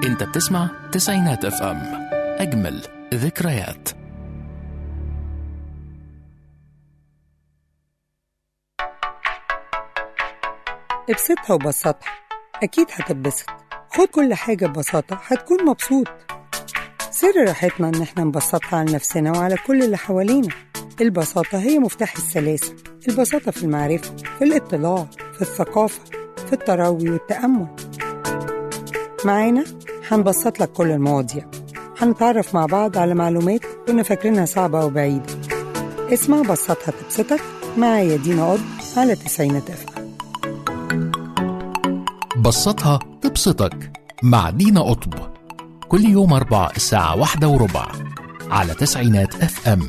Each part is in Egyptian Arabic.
انت بتسمع تسعينات اف ام اجمل ذكريات ابسطها وبسطها أكيد هتتبسط خد كل حاجة ببساطة هتكون مبسوط سر راحتنا إن احنا نبسطها على نفسنا وعلى كل اللي حوالينا البساطة هي مفتاح السلاسة البساطة في المعرفة في الاطلاع في الثقافة في التروي والتأمل معانا هنبسط لك كل المواضيع هنتعرف مع بعض على معلومات كنا فاكرينها صعبة أو بعيدة اسمع بسطها تبسطك معايا دينا قض على تسعينات أفهم بسطها تبسطك مع دينا قطب كل يوم أربع الساعة واحدة وربع على تسعينات اف ام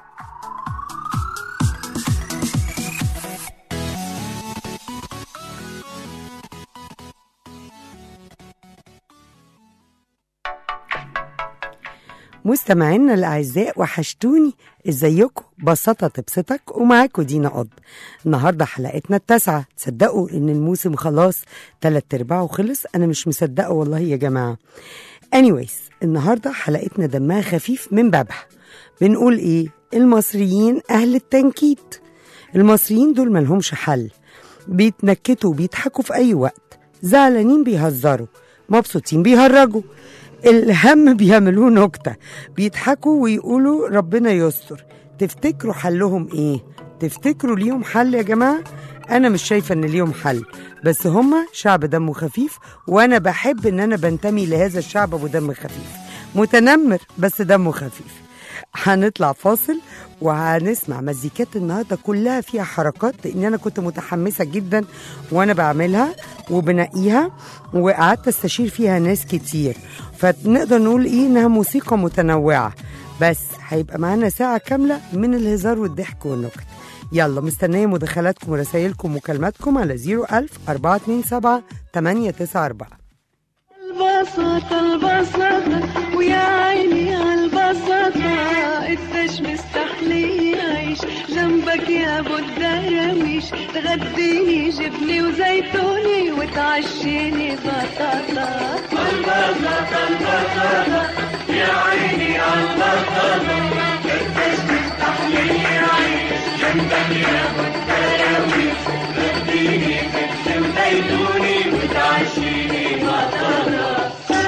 مستمعينا الأعزاء وحشتوني ازيكم بسطة تبسطك ومعاكم دينا قض النهاردة حلقتنا التاسعة تصدقوا ان الموسم خلاص تلات ارباعه خلص انا مش مصدقة والله يا جماعة anyways النهاردة حلقتنا دمها خفيف من بابها بنقول ايه المصريين اهل التنكيت المصريين دول ملهمش حل بيتنكتوا وبيضحكوا في اي وقت زعلانين بيهزروا مبسوطين بيهرجوا الهم بيعملوه نكتة بيضحكوا ويقولوا ربنا يستر تفتكروا حلهم ايه تفتكروا ليهم حل يا جماعة انا مش شايفة ان ليهم حل بس هما شعب دمه خفيف وانا بحب ان انا بنتمي لهذا الشعب ابو دم خفيف متنمر بس دمه خفيف هنطلع فاصل وهنسمع مزيكات النهارده كلها فيها حركات لان انا كنت متحمسه جدا وانا بعملها وبنقيها وقعدت استشير فيها ناس كتير فنقدر نقول ايه انها موسيقى متنوعه بس هيبقى معانا ساعه كامله من الهزار والضحك والنكت يلا مستنيه مداخلاتكم ورسائلكم ومكالماتكم على 01000 427 894 البساطة البساطة ويا عيني عالبساطة قديش مستحلي يعيش جنبك يا ابو الدراويش تغديني جبني وزيتوني وتعشيني بطاطا البساطة البساطة يا عيني عالبساطة قديش مستحلي يعيش جنبك يا ابو الدراويش تغديني جبني وزيتوني وتعشيني بطاطا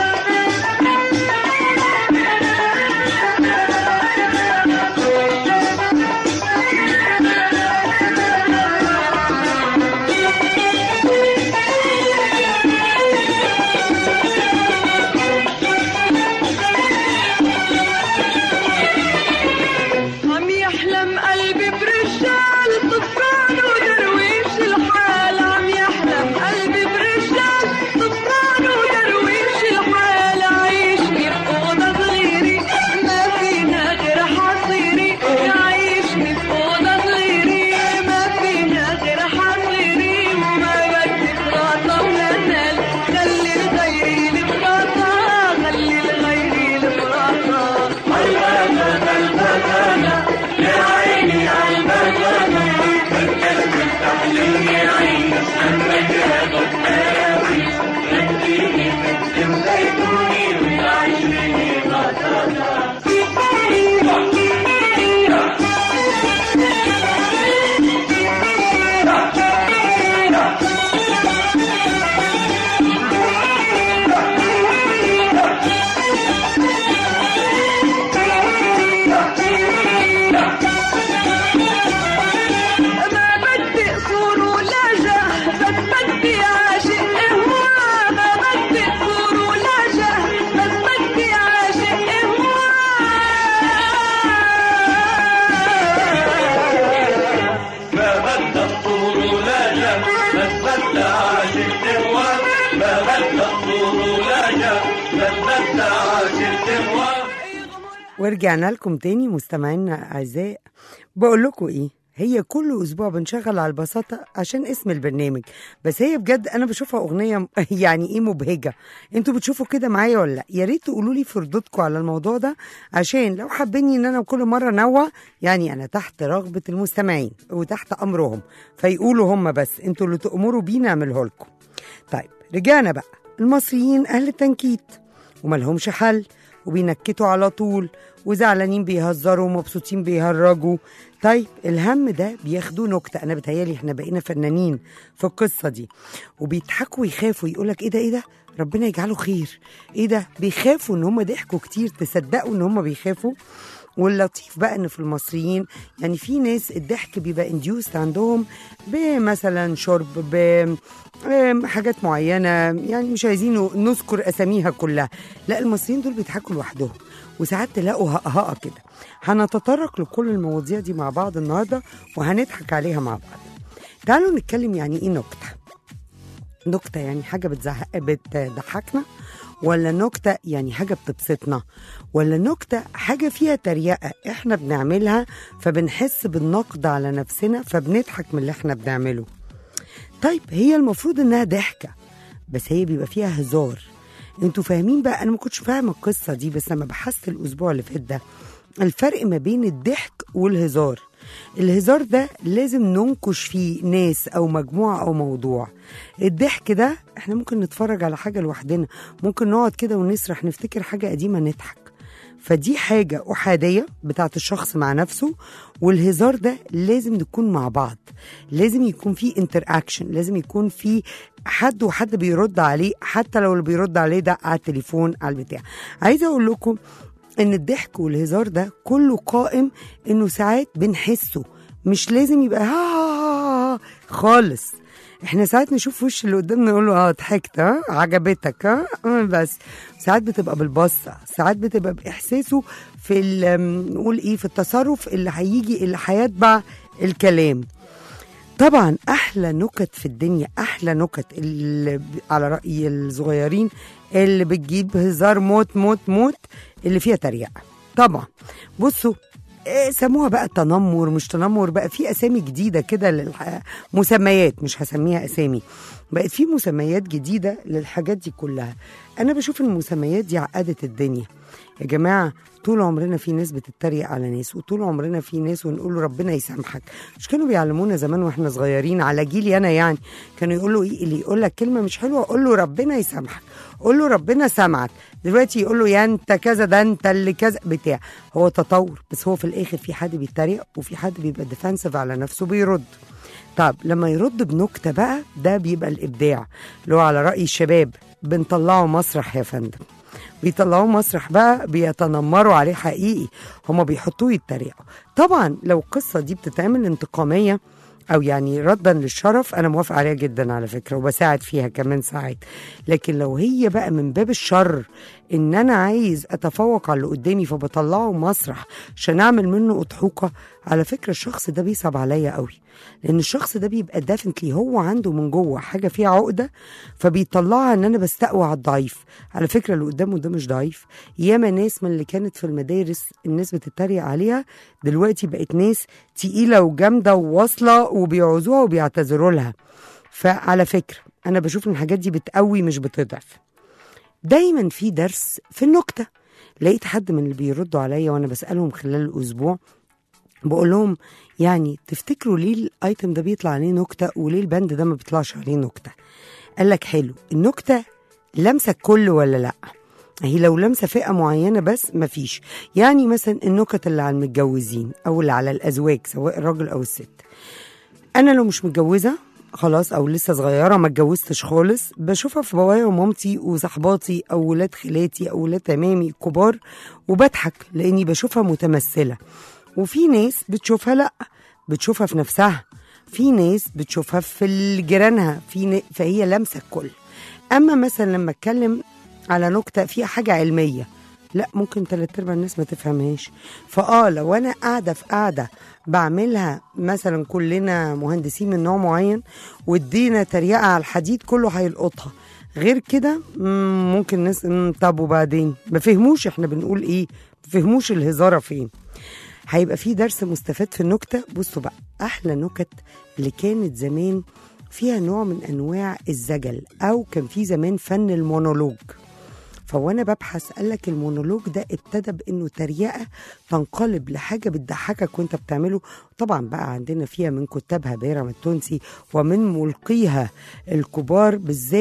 عم يحلم قلبي برجال طفران ودرويش الحال عم يحلم قلبي برجال طفران ودرويش الحال عايشني بأوضة صغيرة ما فينا غير حصيري عايشني بأوضة صغيرة ما فينا غير حصيري وما بدي فراطة ولا نال خلي لغيري الفراطة خلي لغيري الفراطة ما بدي قصور ولا جاه بس بدي عاشق هوا ما بدي قصور ولا جاه بس بدي عاشق هوا ما بدك طول ولا جاه بس بدك عاشق تهوى ما بدك طول ولا جاه بس بدك عاشق تهوى ورجعنا لكم تاني مستمعينا اعزاء بقول لكم ايه هي كل اسبوع بنشغل على البساطه عشان اسم البرنامج بس هي بجد انا بشوفها اغنيه م- يعني ايه مبهجه انتوا بتشوفوا كده معايا ولا لا يا ريت تقولوا لي في ردودكم على الموضوع ده عشان لو حابين ان انا كل مره انوع يعني انا تحت رغبه المستمعين وتحت امرهم فيقولوا هم بس انتوا اللي تامروا بيه نعمله لكم طيب رجعنا بقى المصريين اهل التنكيت وملهمش حل وبينكتوا على طول وزعلانين بيهزروا ومبسوطين بيهرجوا طيب الهم ده بياخدوه نكته انا بتهيالي احنا بقينا فنانين في القصه دي وبيضحكوا ويخافوا يقولك ايه ده ايه ده ربنا يجعله خير ايه ده بيخافوا ان هم ضحكوا كتير تصدقوا ان هم بيخافوا واللطيف بقى ان في المصريين يعني في ناس الضحك بيبقى انديوست عندهم بمثلا شرب بحاجات معينه يعني مش عايزين نذكر اساميها كلها لا المصريين دول بيضحكوا لوحدهم وساعات تلاقوا هقهقه كده هنتطرق لكل المواضيع دي مع بعض النهارده وهنضحك عليها مع بعض تعالوا نتكلم يعني ايه نكته نكته يعني حاجه بتزهق بتضحكنا ولا نكته يعني حاجه بتبسطنا ولا نكته حاجه فيها تريقه احنا بنعملها فبنحس بالنقد على نفسنا فبنضحك من اللي احنا بنعمله طيب هي المفروض انها ضحكه بس هي بيبقى فيها هزار انتوا فاهمين بقى انا ما كنتش فاهمه القصه دي بس لما بحثت الاسبوع اللي فات ده الفرق ما بين الضحك والهزار الهزار ده لازم ننكش فيه ناس او مجموعه او موضوع الضحك ده احنا ممكن نتفرج على حاجه لوحدنا ممكن نقعد كده ونسرح نفتكر حاجه قديمه نضحك فدي حاجة أحادية بتاعت الشخص مع نفسه والهزار ده لازم نكون مع بعض لازم يكون في انتر اكشن لازم يكون في حد وحد بيرد عليه حتى لو اللي بيرد عليه ده على التليفون على البتاع عايزة أقول لكم ان الضحك والهزار ده كله قائم انه ساعات بنحسه مش لازم يبقى ها, ها, ها خالص احنا ساعات نشوف وش اللي قدامنا نقول له اه ضحكت ها عجبتك ها بس ساعات بتبقى بالبصه ساعات بتبقى باحساسه في نقول ايه في التصرف اللي هيجي اللي هيتبع الكلام طبعا احلى نكت في الدنيا احلى نكت اللي على راي الصغيرين اللي بتجيب هزار موت موت موت اللي فيها تريقه طبعا بصوا إيه سموها بقى تنمر مش تنمر بقى في اسامي جديده كده مسميات مش هسميها اسامي بقت في مسميات جديده للحاجات دي كلها انا بشوف المسميات دي عقدت الدنيا يا جماعه طول عمرنا في ناس بتتريق على ناس وطول عمرنا في ناس ونقول له ربنا يسامحك مش كانوا بيعلمونا زمان واحنا صغيرين على جيلي انا يعني كانوا يقولوا ايه اللي يقول لك كلمه مش حلوه قول له ربنا يسامحك قول له ربنا سامعك دلوقتي يقول له يا انت كذا ده انت اللي كذا بتاع هو تطور بس هو في الاخر في حد بيتريق وفي حد بيبقى ديفensive على نفسه بيرد طب لما يرد بنكته بقى ده بيبقى الابداع اللي هو على راي الشباب بنطلعه مسرح يا فندم بيطلعوه مسرح بقى بيتنمروا عليه حقيقي هما بيحطوه يتريقوا طبعا لو القصة دي بتتعمل انتقامية او يعني ردا للشرف انا موافقه عليها جدا على فكره وبساعد فيها كمان ساعات لكن لو هي بقى من باب الشر ان انا عايز اتفوق على اللي قدامي فبطلعه مسرح عشان اعمل منه اضحوكه على فكره الشخص ده بيصعب عليا قوي لان الشخص ده بيبقى دافنتلي هو عنده من جوه حاجه فيها عقده فبيطلعها ان انا بستقوى على الضعيف على فكره اللي قدامه ده مش ضعيف ياما ناس من اللي كانت في المدارس الناس بتتريق عليها دلوقتي بقت ناس تقيله وجامده وواصله وبيعوزوها وبيعتذروا لها فعلى فكره انا بشوف ان الحاجات دي بتقوي مش بتضعف دايما في درس في النكته لقيت حد من اللي بيردوا عليا وانا بسالهم خلال الاسبوع بقول لهم يعني تفتكروا ليه الايتم ده بيطلع عليه نكته وليه البند ده ما بيطلعش عليه نكته قال لك حلو النكته لمسه الكل ولا لا هي لو لمسه فئه معينه بس مفيش يعني مثلا النكت اللي على المتجوزين او اللي على الازواج سواء الراجل او الست انا لو مش متجوزه خلاص او لسه صغيره ما اتجوزتش خالص بشوفها في بابايا ومامتي وصحباتي او ولاد خالاتي او ولاد عمامي كبار وبضحك لاني بشوفها متمثله وفي ناس بتشوفها لا بتشوفها في نفسها في ناس بتشوفها في جيرانها في ن... فهي لمسه الكل اما مثلا لما اتكلم على نكته فيها حاجه علميه لا ممكن تلات ارباع الناس ما تفهمهاش فاه لو انا قاعده في قاعده بعملها مثلا كلنا مهندسين من نوع معين وادينا تريقه على الحديد كله هيلقطها غير كده ممكن ناس طب وبعدين ما فهموش احنا بنقول ايه ما فهموش الهزاره فين هيبقى في درس مستفاد في النكته بصوا بقى احلى نكت اللي كانت زمان فيها نوع من انواع الزجل او كان في زمان فن المونولوج فوانا ببحث قال لك المونولوج ده ابتدى بانه تريقه تنقلب لحاجه بتضحكك وانت بتعمله طبعا بقى عندنا فيها من كتابها بيرم التونسي ومن ملقيها الكبار بالذات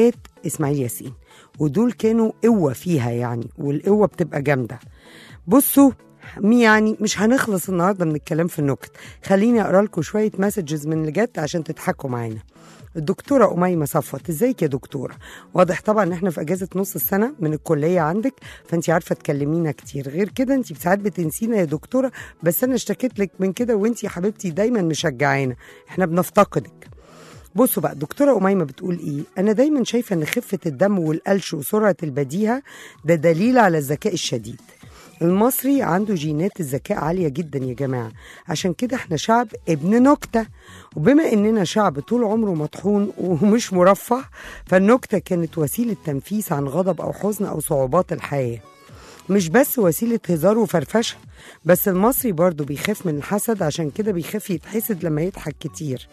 اسماعيل ياسين ودول كانوا قوة فيها يعني والقوة بتبقى جامدة بصوا يعني مش هنخلص النهارده من الكلام في النكت خليني اقرا لكم شويه مسجز من اللي جت عشان تضحكوا معانا الدكتورة أميمة صفوت ازيك يا دكتورة واضح طبعا ان احنا في اجازة نص السنة من الكلية عندك فانت عارفة تكلمينا كتير غير كده انت ساعات بتنسينا يا دكتورة بس انا اشتكيت لك من كده وانت يا حبيبتي دايما مشجعانا احنا بنفتقدك بصوا بقى دكتورة أميمة بتقول إيه؟ أنا دايما شايفة إن خفة الدم والقلش وسرعة البديهة ده دليل على الذكاء الشديد المصري عنده جينات الذكاء عالية جدا يا جماعة عشان كده احنا شعب ابن نكتة وبما اننا شعب طول عمره مطحون ومش مرفه فالنكتة كانت وسيلة تنفيس عن غضب أو حزن أو صعوبات الحياة مش بس وسيلة هزار وفرفشة بس المصري برضه بيخاف من الحسد عشان كده بيخاف يتحسد لما يضحك كتير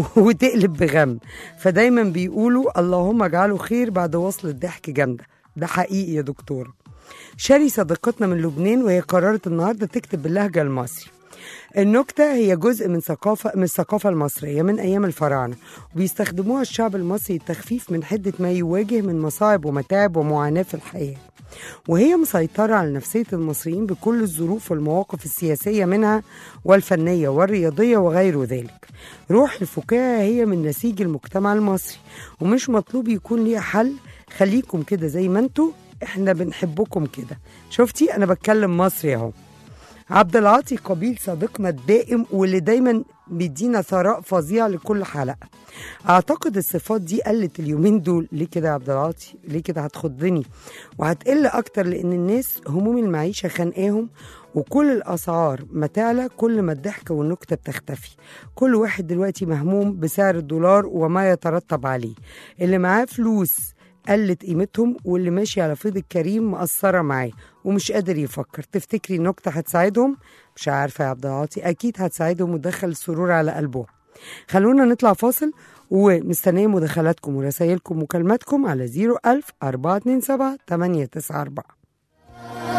وتقلب بغم فدايما بيقولوا اللهم اجعله خير بعد وصل الضحك جامدة ده حقيقي يا دكتور شاري صديقتنا من لبنان وهي قررت النهارده تكتب باللهجة المصري النكتة هي جزء من ثقافة من الثقافة المصرية من أيام الفراعنة وبيستخدموها الشعب المصري للتخفيف من حدة ما يواجه من مصاعب ومتاعب ومعاناة في الحياة وهي مسيطرة على نفسية المصريين بكل الظروف والمواقف السياسية منها والفنية والرياضية وغير ذلك روح الفكاهة هي من نسيج المجتمع المصري ومش مطلوب يكون ليها حل خليكم كده زي ما انتوا احنا بنحبكم كده شفتي انا بتكلم مصري اهو عبد العاطي قبيل صديقنا الدائم واللي دايما بيدينا ثراء فظيع لكل حلقه اعتقد الصفات دي قلت اليومين دول ليه كده يا عبد العاطي ليه كده هتخضني وهتقل اكتر لان الناس هموم المعيشه خانقاهم وكل الاسعار ما تعلى كل ما الضحكه والنكته بتختفي كل واحد دلوقتي مهموم بسعر الدولار وما يترتب عليه اللي معاه فلوس قلت قيمتهم واللي ماشي على فيض الكريم مقصرة معاه ومش قادر يفكر تفتكري النكتة هتساعدهم؟ مش عارفة يا عبد العاطي أكيد هتساعدهم وتدخل السرور على قلبهم خلونا نطلع فاصل ومستنية مداخلاتكم ورسائلكم ومكالماتكم على 01000 427 894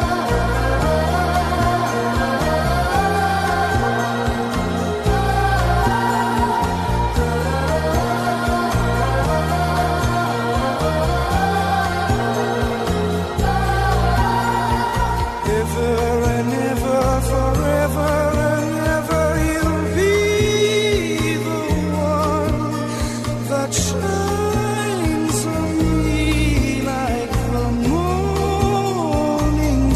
Ever and ever, forever and ever, you'll be the one that shines on me like the morning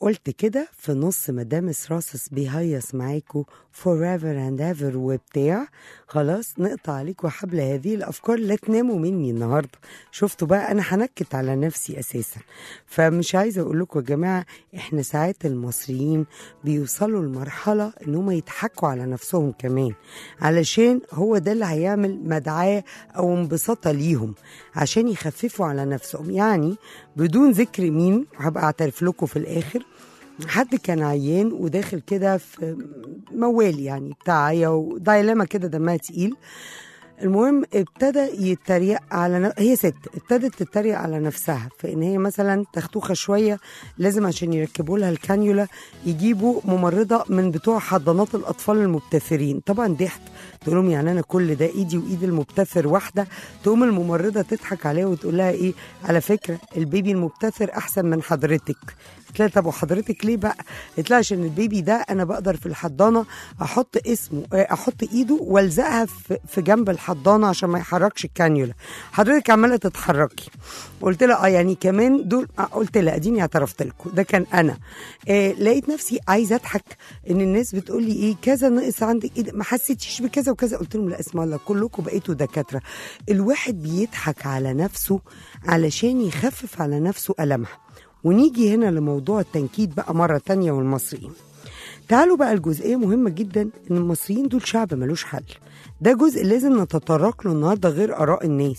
قلت كده في نص مدام راسس بيهيص معاكو forever and ever وبتاع خلاص نقطع عليكم حبل هذه الافكار لا تناموا مني النهارده شفتوا بقى انا هنكت على نفسي اساسا فمش عايزه اقول لكم يا جماعه احنا ساعات المصريين بيوصلوا لمرحله ان هم يضحكوا على نفسهم كمان علشان هو ده اللي هيعمل مدعاه او انبساطه ليهم عشان يخففوا على نفسهم يعني بدون ذكر مين هبقى اعترف لكم في الاخر حد كان عيان وداخل كده في موال يعني بتاع عيا ودايلاما كده دمها تقيل المهم ابتدى يتريق على ن... هي ست ابتدت تتريق على نفسها في ان هي مثلا تختوخه شويه لازم عشان يركبوا لها الكانيولا يجيبوا ممرضه من بتوع حضانات الاطفال المبتثرين طبعا ضحك تقول لهم يعني انا كل ده ايدي وايد المبتثر واحده تقوم الممرضه تضحك عليها وتقول لها ايه على فكره البيبي المبتثر احسن من حضرتك قلت لها طب وحضرتك ليه بقى؟ قلت لها عشان البيبي ده انا بقدر في الحضانه احط اسمه آه، احط ايده والزقها في في جنب الحضانه عشان ما يحركش الكانيولا. حضرتك عماله تتحركي. قلت لها اه يعني كمان دول آه، قلت لها اديني اعترفت لكم ده كان انا. آه لقيت نفسي عايزه اضحك ان الناس بتقول لي ايه كذا ناقص عندك ايه ده؟ ما حسيتيش بكذا وكذا قلت لهم لا اسم الله كلكم بقيتوا دكاتره. الواحد بيضحك على نفسه علشان يخفف على نفسه ألمها. ونيجي هنا لموضوع التنكيد بقى مرة تانية والمصريين تعالوا بقى الجزئية مهمة جدا ان المصريين دول شعب ملوش حل ده جزء لازم نتطرق له النهاردة غير آراء الناس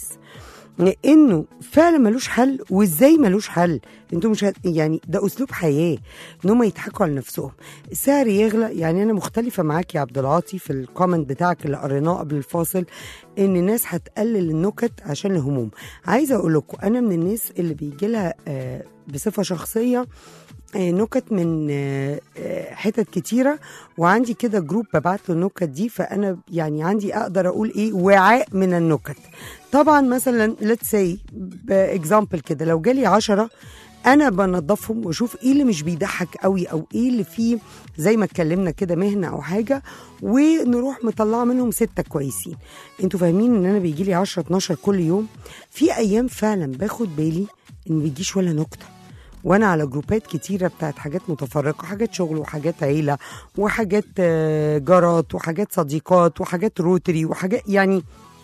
انه فعلا ملوش حل وازاي ملوش حل انتوا مش هت... يعني ده اسلوب حياه ان هم يضحكوا على نفسهم السعر يغلى يعني انا مختلفه معاك يا عبد العاطي في الكومنت بتاعك اللي قريناه قبل الفاصل ان الناس هتقلل النكت عشان الهموم عايزه اقول لكم انا من الناس اللي بيجي لها آه بصفه شخصيه آه، نكت من آه، آه، حتت كتيره وعندي كده جروب ببعت له النكت دي فانا يعني عندي اقدر اقول ايه وعاء من النكت طبعا مثلا ليتس سي باكزامبل كده لو جالي عشرة انا بنضفهم واشوف ايه اللي مش بيضحك قوي او ايه اللي فيه زي ما اتكلمنا كده مهنه او حاجه ونروح مطلعه منهم سته كويسين انتوا فاهمين ان انا بيجي لي 10 12 كل يوم في ايام فعلا باخد بالي ان ما بيجيش ولا نكته وانا على جروبات كتيره بتاعت حاجات متفرقه حاجات شغل وحاجات عيله وحاجات آه، جارات وحاجات صديقات وحاجات روتري وحاجات يعني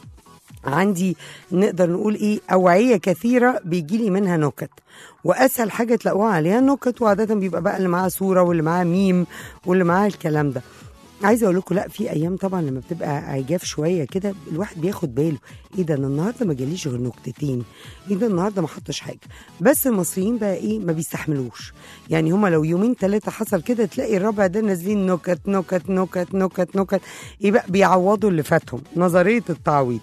عندي نقدر نقول ايه اوعيه كثيره بيجي لي منها نكت واسهل حاجه تلاقوها عليها نكت وعاده بيبقى بقى اللي معاه صوره واللي معاه ميم واللي معاه الكلام ده عايزه اقول لكم لا في ايام طبعا لما بتبقى عجاف شويه كده الواحد بياخد باله ايه ده انا النهارده ما جاليش غير نكتتين ايه ده النهارده ما حطش حاجه بس المصريين بقى ايه ما بيستحملوش يعني هما لو يومين ثلاثه حصل كده تلاقي الربع ده نازلين نكت نكت نكت نكت نكت ايه بقى بيعوضوا اللي فاتهم نظريه التعويض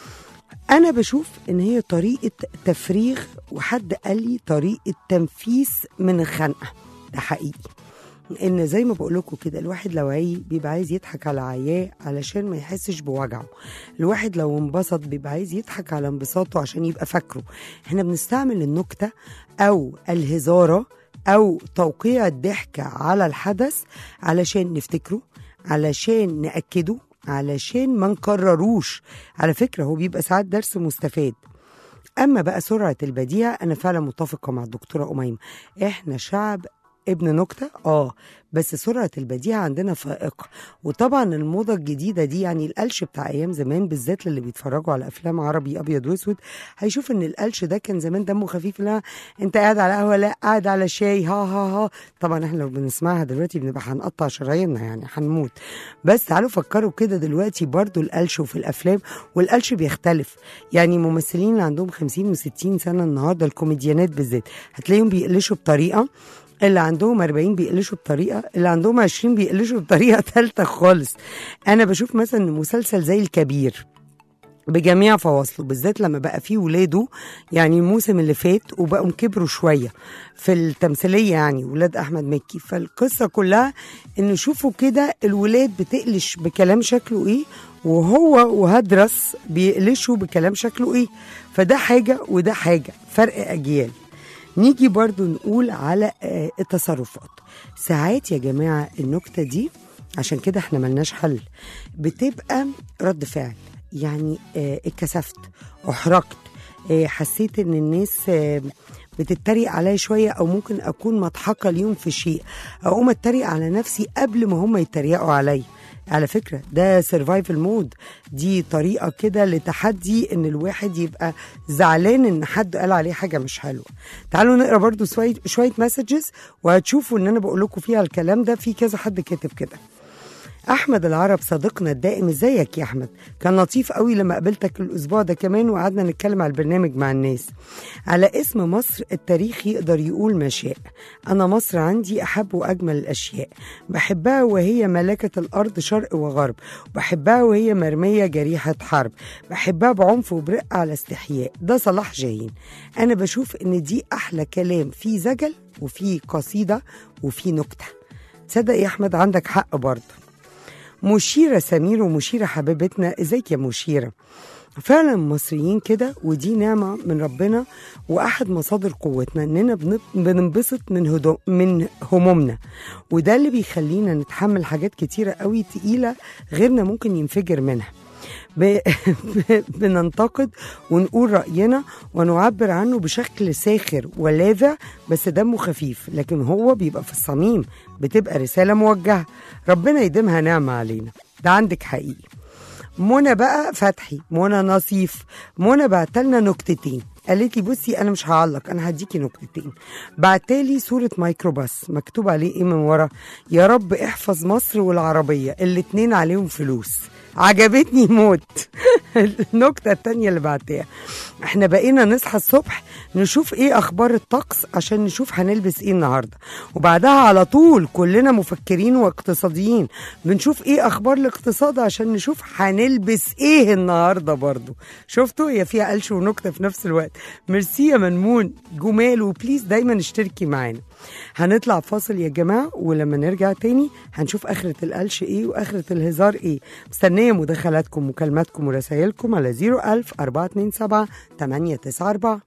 انا بشوف ان هي طريقه تفريغ وحد قال لي طريقه تنفيس من الخنقه ده حقيقي ان زي ما بقول لكم كده الواحد لو عي بيبقى عايز يضحك على عياه علشان ما يحسش بوجعه الواحد لو انبسط بيبقى عايز يضحك على انبساطه عشان يبقى فاكره احنا بنستعمل النكته او الهزاره او توقيع الضحك على الحدث علشان نفتكره علشان نأكده علشان ما نكرروش على فكرة هو بيبقى ساعات درس مستفاد أما بقى سرعة البديهة أنا فعلا متفقة مع الدكتورة أميمة إحنا شعب ابن نكتة اه بس سرعة البديهة عندنا فائقة وطبعا الموضة الجديدة دي يعني القلش بتاع أيام زمان بالذات للي بيتفرجوا على أفلام عربي أبيض وأسود هيشوف إن القلش ده كان زمان دمه خفيف لا أنت قاعد على قهوة لا قاعد على شاي ها ها ها طبعا إحنا لو بنسمعها دلوقتي بنبقى هنقطع شراييننا يعني هنموت بس تعالوا فكروا كده دلوقتي برضو القلش وفي الأفلام والقلش بيختلف يعني ممثلين اللي عندهم 50 و60 سنة النهاردة الكوميديانات بالذات هتلاقيهم بيقلشوا بطريقة اللي عندهم 40 بيقلشوا بطريقه اللي عندهم 20 بيقلشوا بطريقه ثالثه خالص انا بشوف مثلا إن مسلسل زي الكبير بجميع فواصله بالذات لما بقى فيه ولاده يعني الموسم اللي فات وبقوا كبروا شويه في التمثيليه يعني ولاد احمد مكي فالقصه كلها ان شوفوا كده الولاد بتقلش بكلام شكله ايه وهو وهدرس بيقلشوا بكلام شكله ايه فده حاجه وده حاجه فرق اجيال نيجي برضو نقول على آه، التصرفات ساعات يا جماعة النكتة دي عشان كده احنا ملناش حل بتبقى رد فعل يعني آه، اتكسفت احرجت آه، حسيت ان الناس آه، بتتريق عليا شويه او ممكن اكون مضحكه اليوم في شيء اقوم اتريق على نفسي قبل ما هم يتريقوا عليا على فكرة ده سرفايفل مود دي طريقة كده لتحدي ان الواحد يبقى زعلان ان حد قال عليه حاجة مش حلوة تعالوا نقرا برضو شوية شوية مسجز وهتشوفوا ان انا بقول لكم فيها الكلام ده في كذا حد كاتب كده احمد العرب صديقنا الدائم ازيك يا احمد كان لطيف قوي لما قابلتك الاسبوع ده كمان وقعدنا نتكلم على البرنامج مع الناس على اسم مصر التاريخ يقدر يقول ما شاء انا مصر عندي احب واجمل الاشياء بحبها وهي ملكه الارض شرق وغرب وبحبها وهي مرميه جريحه حرب بحبها بعنف وبرق على استحياء ده صلاح جاهين انا بشوف ان دي احلى كلام فيه زجل وفيه قصيده وفيه نكته تصدق يا احمد عندك حق برضه مشيرة سمير ومشيرة حبيبتنا ازيك يا مشيرة فعلا المصريين كده ودي نعمة من ربنا وأحد مصادر قوتنا إننا بن- بننبسط من هدو من همومنا وده اللي بيخلينا نتحمل حاجات كتيرة قوي تقيلة غيرنا ممكن ينفجر منها ب... ب- بننتقد ونقول رأينا ونعبر عنه بشكل ساخر ولاذع بس دمه خفيف لكن هو بيبقى في الصميم بتبقى رسالة موجهة ربنا يديمها نعمة علينا ده عندك حقيقي منى بقى فتحي منى نصيف منى بعتلنا نكتتين قالت لي بصي انا مش هعلق انا هديكي نكتتين بعتالي صوره ميكروباص مكتوب عليه ايه من ورا يا رب احفظ مصر والعربيه الاتنين عليهم فلوس عجبتني موت النكته التانية اللي بعتها احنا بقينا نصحى الصبح نشوف ايه اخبار الطقس عشان نشوف هنلبس ايه النهارده وبعدها على طول كلنا مفكرين واقتصاديين بنشوف ايه اخبار الاقتصاد عشان نشوف هنلبس ايه النهارده برضو شفتوا هي فيها قلش ونكته في نفس الوقت ميرسي يا منمون جمال وبليز دايما اشتركي معانا هنطلع فاصل يا جماعه ولما نرجع تاني هنشوف اخره القلش ايه واخره الهزار ايه مستنيه مداخلاتكم مكالماتكم ورسائلكم على 01000 427 894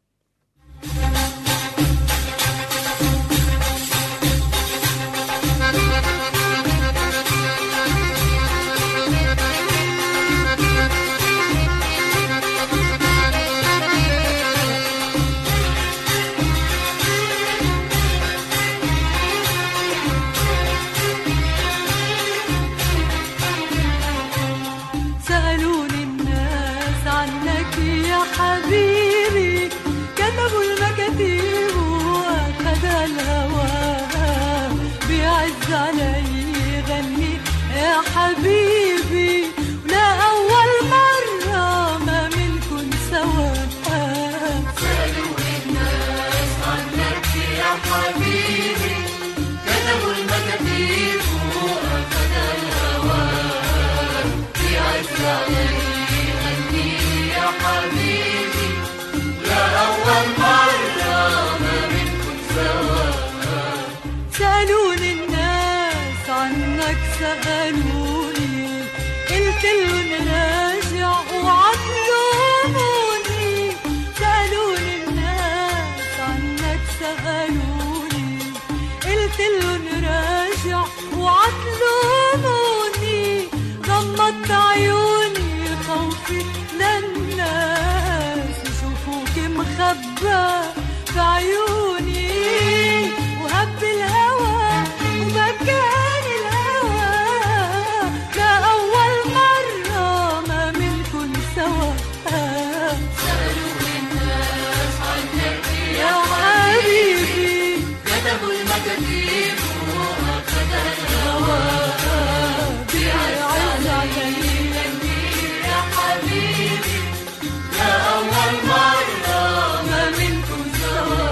سألوني الناس عنك يا حبيبي كتبوا المكاتيب وأخد الهوى بيعز علي يغني يا حبيبي ولا أول مرة ما منكن سوا سألوني الناس عنك يا حبيبي كتبوا المكاتيب وأخد الهوى بيعز علي يغني يا حبيبي لا أول مرة ما منكم سوا سألوني الناس عنك سألوني قلت لهم راجع وعطلوني سألوني الناس عنك سألوني قلت لهم راجع وعطلوني غمضت عيوني خوفي للناس يشوفوك مخبى في عيوني وهب الهوى ومكان الهوى لا أول مرة ما منكن سوا سألوني الناس عنك يا حبيبي كتبوا المكاتيب وأخذ الهوى بيعز علي يا حبيبي لا أول مرة ما منكم سوا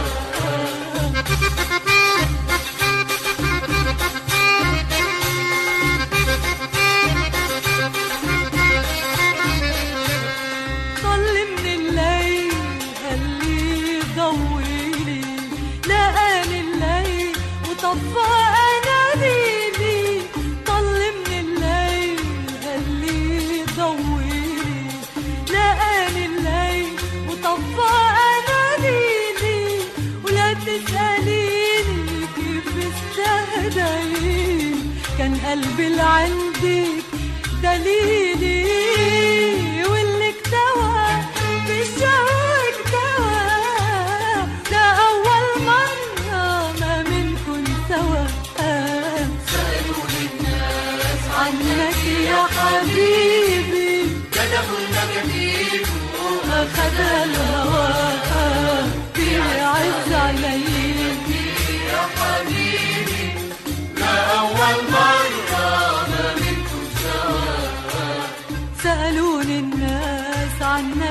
طل من الليل خليه يضويلي لقاني الليل وطفى اناديلي طل من الليل خليه يضويلي لقاني الليل وطفى اناديلي ولا تسأليني كيف استهديت كان قلبي اللي عندك دليلي واللي اكتوى بالشوق اكتوى ده أول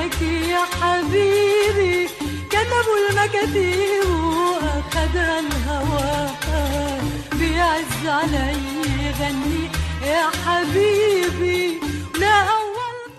معاك يا حبيبي كتبوا المكاتيب وأخدها الهوى بيعز علي غني يا حبيبي لا أول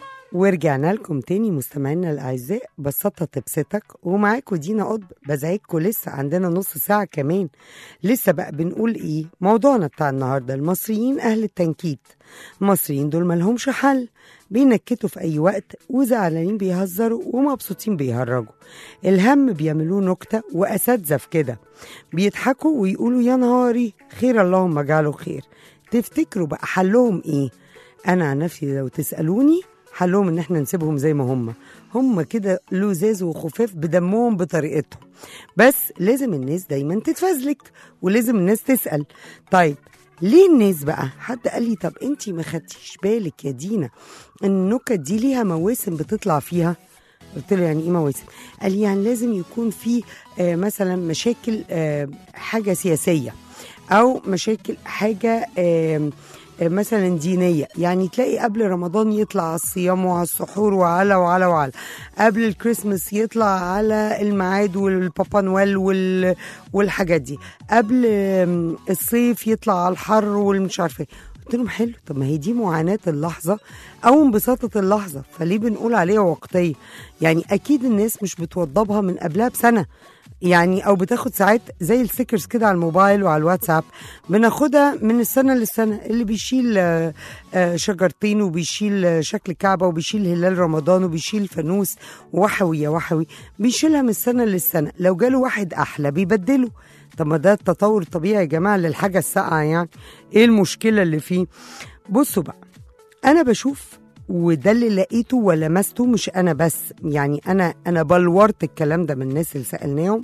ورجعنا لكم تاني مستمعينا الاعزاء بسطة تبسطك ومعاكم دينا قطب بزعجكم لسه عندنا نص ساعة كمان لسه بقى بنقول ايه موضوعنا بتاع النهارده المصريين اهل التنكيت المصريين دول ملهمش حل بينكتوا في اي وقت وزعلانين بيهزروا ومبسوطين بيهرجوا الهم بيعملوه نكتة واساتذة في كده بيضحكوا ويقولوا يا نهاري خير اللهم اجعله خير تفتكروا بقى حلهم ايه انا عن نفسي لو تسالوني حلهم ان احنا نسيبهم زي ما هم هم كده لزاز وخفاف بدمهم بطريقتهم بس لازم الناس دايما تتفزلك ولازم الناس تسال طيب ليه الناس بقى حد قال لي طب انتي ما خدتيش بالك يا دينا ان النكت دي ليها مواسم بتطلع فيها قلت له يعني ايه مواسم قال لي يعني لازم يكون في آه مثلا مشاكل آه حاجه سياسيه او مشاكل حاجه آه مثلا دينيه يعني تلاقي قبل رمضان يطلع على الصيام وعلى السحور وعلى وعلى وعلى قبل الكريسماس يطلع على الميعاد والبابا نويل وال والحاجات دي قبل آم، الصيف يطلع على الحر والمش عارفه إيه. قلت لهم حلو طب ما هي دي معاناة اللحظة أو انبساطة اللحظة فليه بنقول عليها وقتية يعني أكيد الناس مش بتوضبها من قبلها بسنة يعني او بتاخد ساعات زي الستيكرز كده على الموبايل وعلى الواتساب بناخدها من السنه للسنه اللي بيشيل آه، آه، شجرتين وبيشيل آه، شكل كعبه وبيشيل هلال رمضان وبيشيل فانوس وحوي يا وحوي بيشيلها من السنه للسنه لو جاله واحد احلى بيبدله طب ما ده التطور الطبيعي يا جماعه للحاجه الساقعه يعني ايه المشكله اللي فيه بصوا بقى انا بشوف وده اللي لقيته ولمسته مش انا بس يعني انا انا بلورت الكلام ده من الناس اللي سالناهم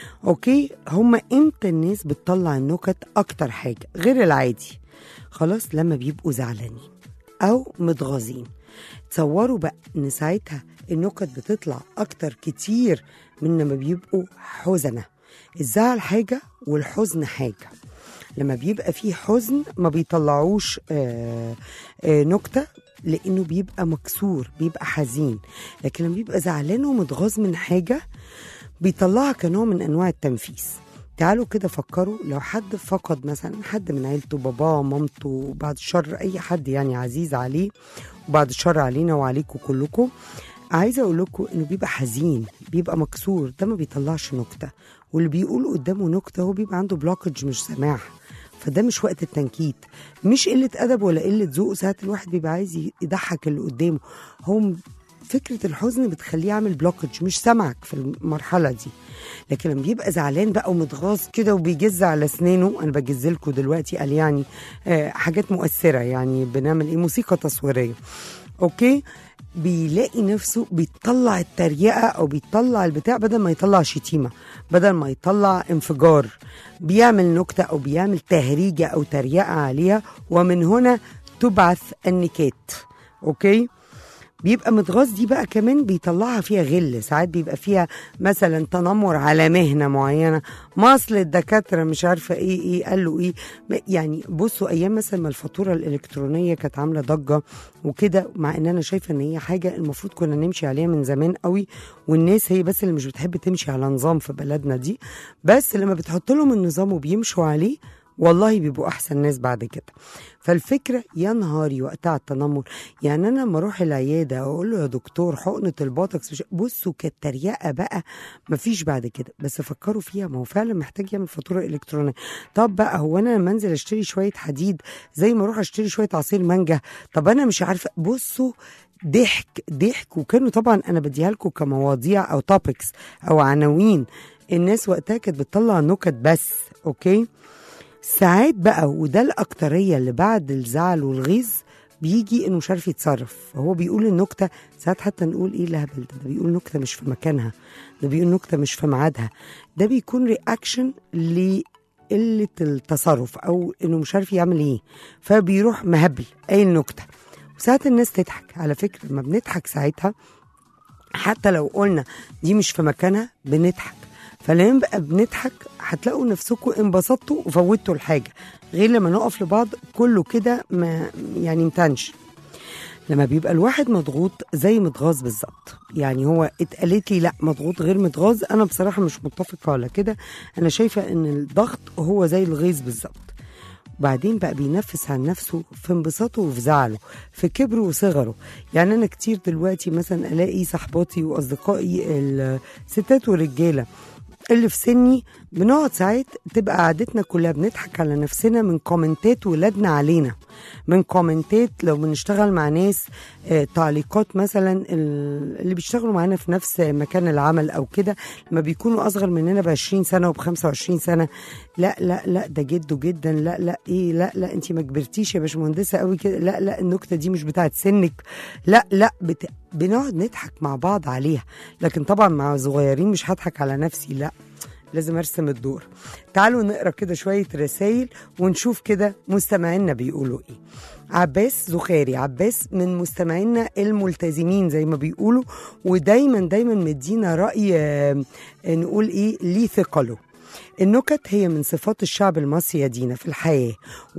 اوكي هم امتى الناس بتطلع النكت اكتر حاجه غير العادي خلاص لما بيبقوا زعلانين او متغاظين تصوروا بقى ان ساعتها النكت بتطلع اكتر كتير من لما بيبقوا حزنه الزعل حاجه والحزن حاجه لما بيبقى فيه حزن ما بيطلعوش آه آه نكتة لأنه بيبقى مكسور بيبقى حزين لكن لما بيبقى زعلان ومتغاظ من حاجة بيطلعها كنوع من أنواع التنفيس تعالوا كده فكروا لو حد فقد مثلا حد من عيلته باباه مامته بعد الشر أي حد يعني عزيز عليه وبعد الشر علينا وعليكم كلكم عايزه اقول لكم انه بيبقى حزين بيبقى مكسور ده ما بيطلعش نكته واللي بيقول قدامه نكته هو بيبقى عنده بلوكج مش سامعها فده مش وقت التنكيت مش قله ادب ولا قله ذوق ساعات الواحد بيبقى عايز يضحك اللي قدامه هو م- فكره الحزن بتخليه يعمل بلوكج مش سامعك في المرحله دي لكن لما بيبقى زعلان بقى ومتغاظ كده وبيجز على اسنانه انا بجز لكم دلوقتي قال يعني آه حاجات مؤثره يعني بنعمل ايه موسيقى تصويريه اوكي بيلاقي نفسه بيطلع التريقه او بيطلع البتاع بدل ما يطلع شتيمه بدل ما يطلع انفجار بيعمل نكته او بيعمل تهريجه او تريقه عليها ومن هنا تبعث النكات اوكي بيبقى متغاظ دي بقى كمان بيطلعها فيها غل ساعات بيبقى فيها مثلا تنمر على مهنه معينه مصل الدكاتره مش عارفه ايه ايه قال له ايه ما- يعني بصوا ايام مثلا ما الفاتوره الالكترونيه كانت عامله ضجه وكده مع ان انا شايفه ان هي حاجه المفروض كنا نمشي عليها من زمان قوي والناس هي بس اللي مش بتحب تمشي على نظام في بلدنا دي بس لما بتحط لهم النظام وبيمشوا عليه والله بيبقوا احسن ناس بعد كده فالفكره يا نهاري وقتها التنمر يعني انا لما اروح العياده اقول له يا دكتور حقنه البوتوكس مش بصوا كانت تريقه بقى مفيش بعد كده بس فكروا فيها ما هو فعلا محتاج يعمل فاتوره الكترونيه طب بقى هو انا لما انزل اشتري شويه حديد زي ما اروح اشتري شويه عصير مانجا طب انا مش عارفه بصوا ضحك ضحك وكانوا طبعا انا بديها لكم كمواضيع او توبكس او عناوين الناس وقتها كانت بتطلع نكت بس اوكي ساعات بقى وده الأكترية اللي بعد الزعل والغيظ بيجي انه مش عارف يتصرف هو بيقول النكته ساعات حتى نقول ايه الهبل ده ده بيقول نكته مش في مكانها ده بيقول نكته مش في ميعادها ده بيكون رياكشن لقله التصرف او انه مش عارف يعمل ايه فبيروح مهبل قايل نكته وساعات الناس تضحك على فكره لما بنضحك ساعتها حتى لو قلنا دي مش في مكانها بنضحك فلما نبقى بنضحك هتلاقوا نفسكم انبسطتوا وفوتوا الحاجه غير لما نقف لبعض كله كده ما يعني متنش لما بيبقى الواحد مضغوط زي متغاظ بالظبط يعني هو اتقالت لي لا مضغوط غير متغاظ انا بصراحه مش متفقه على كده انا شايفه ان الضغط هو زي الغيظ بالظبط وبعدين بقى بينفس عن نفسه في انبساطه وفي زعله في كبره وصغره يعني انا كتير دلوقتي مثلا الاقي صحباتي واصدقائي الستات والرجاله اللي في سني بنقعد ساعات تبقى قعدتنا كلها بنضحك على نفسنا من كومنتات ولادنا علينا من كومنتات لو بنشتغل مع ناس آه، تعليقات مثلا ال- اللي بيشتغلوا معانا في نفس مكان العمل او كده لما بيكونوا اصغر مننا ب 20 سنه وب 25 سنه لا لا لا ده جده جدا لا لا ايه لا لا انت ما كبرتيش يا باشمهندسه قوي كده لا لا النكته دي مش بتاعت سنك لا لا بت... بنقعد نضحك مع بعض عليها لكن طبعا مع صغيرين مش هضحك على نفسي لا لازم ارسم الدور تعالوا نقرا كده شويه رسائل ونشوف كده مستمعينا بيقولوا ايه عباس زخاري عباس من مستمعينا الملتزمين زي ما بيقولوا ودايما دايما مدينا راي آه، نقول ايه ليه ثقله النكت هي من صفات الشعب المصري يا دينا في الحياة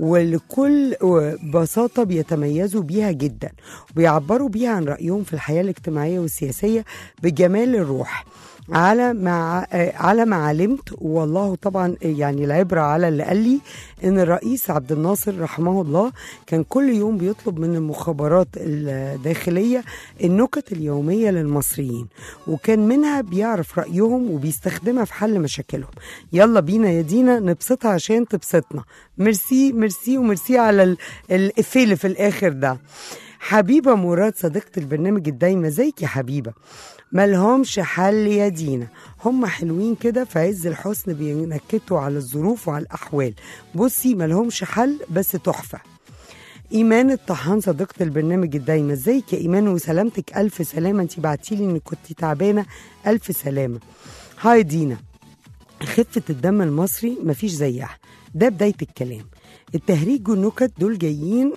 ولكل بساطة بيتميزوا بيها جدا وبيعبروا بيها عن رأيهم في الحياة الاجتماعية والسياسية بجمال الروح على ما آه، على ما علمت والله طبعا يعني العبره على اللي قال لي ان الرئيس عبد الناصر رحمه الله كان كل يوم بيطلب من المخابرات الداخليه النكت اليوميه للمصريين وكان منها بيعرف رايهم وبيستخدمها في حل مشاكلهم يلا بينا يا دينا نبسطها عشان تبسطنا ميرسي ميرسي وميرسي على ال- الافيه اللي في الاخر ده حبيبه مراد صديقه البرنامج الدايمه زيك يا حبيبه ملهمش حل يا دينا هم حلوين كده في عز الحسن بينكتوا على الظروف وعلى الأحوال بصي ملهمش حل بس تحفة إيمان الطحان صديقة البرنامج الدايمة ازيك يا إيمان وسلامتك ألف سلامة انت بعتيلي إنك كنت تعبانة ألف سلامة هاي دينا خفة الدم المصري مفيش زيها ده بداية الكلام التهريج والنكت دول جايين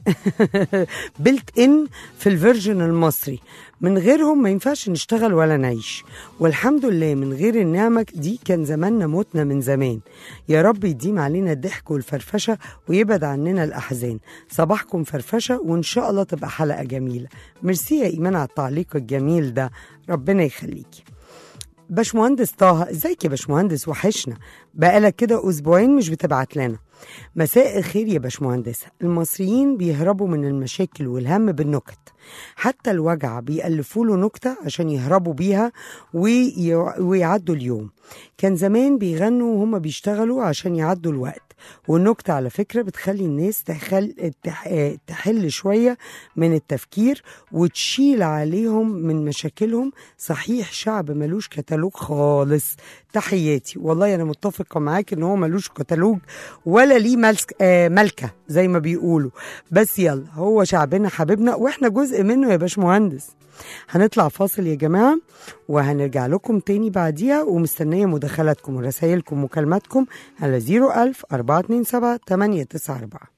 بلت ان في الفيرجن المصري من غيرهم ما ينفعش نشتغل ولا نعيش والحمد لله من غير النعمة دي كان زماننا موتنا من زمان يا رب يديم علينا الضحك والفرفشة ويبعد عننا الأحزان صباحكم فرفشة وإن شاء الله تبقى حلقة جميلة ميرسي يا إيمان على التعليق الجميل ده ربنا يخليكي باشمهندس طه ازيك يا باشمهندس وحشنا بقالك كده اسبوعين مش بتبعت لنا مساء الخير يا باشمهندسة المصريين بيهربوا من المشاكل والهم بالنكت حتى الوجع بيألفوا له نكتة عشان يهربوا بيها وي... ويعدوا اليوم كان زمان بيغنوا وهم بيشتغلوا عشان يعدوا الوقت والنكتة على فكرة بتخلي الناس تخل... تح... آه، تحل شوية من التفكير وتشيل عليهم من مشاكلهم صحيح شعب ملوش كتالوج خالص تحياتي والله أنا متفقة معاك إن هو ملوش كتالوج ولا ليه ملك... آه ملكة زي ما بيقولوا بس يلا هو شعبنا حبيبنا وإحنا جزء منه يا باشمهندس هنطلع فاصل يا جماعة وهنرجع لكم تاني بعديها ومستنية مداخلاتكم ورسائلكم ومكالماتكم على 01000 427 894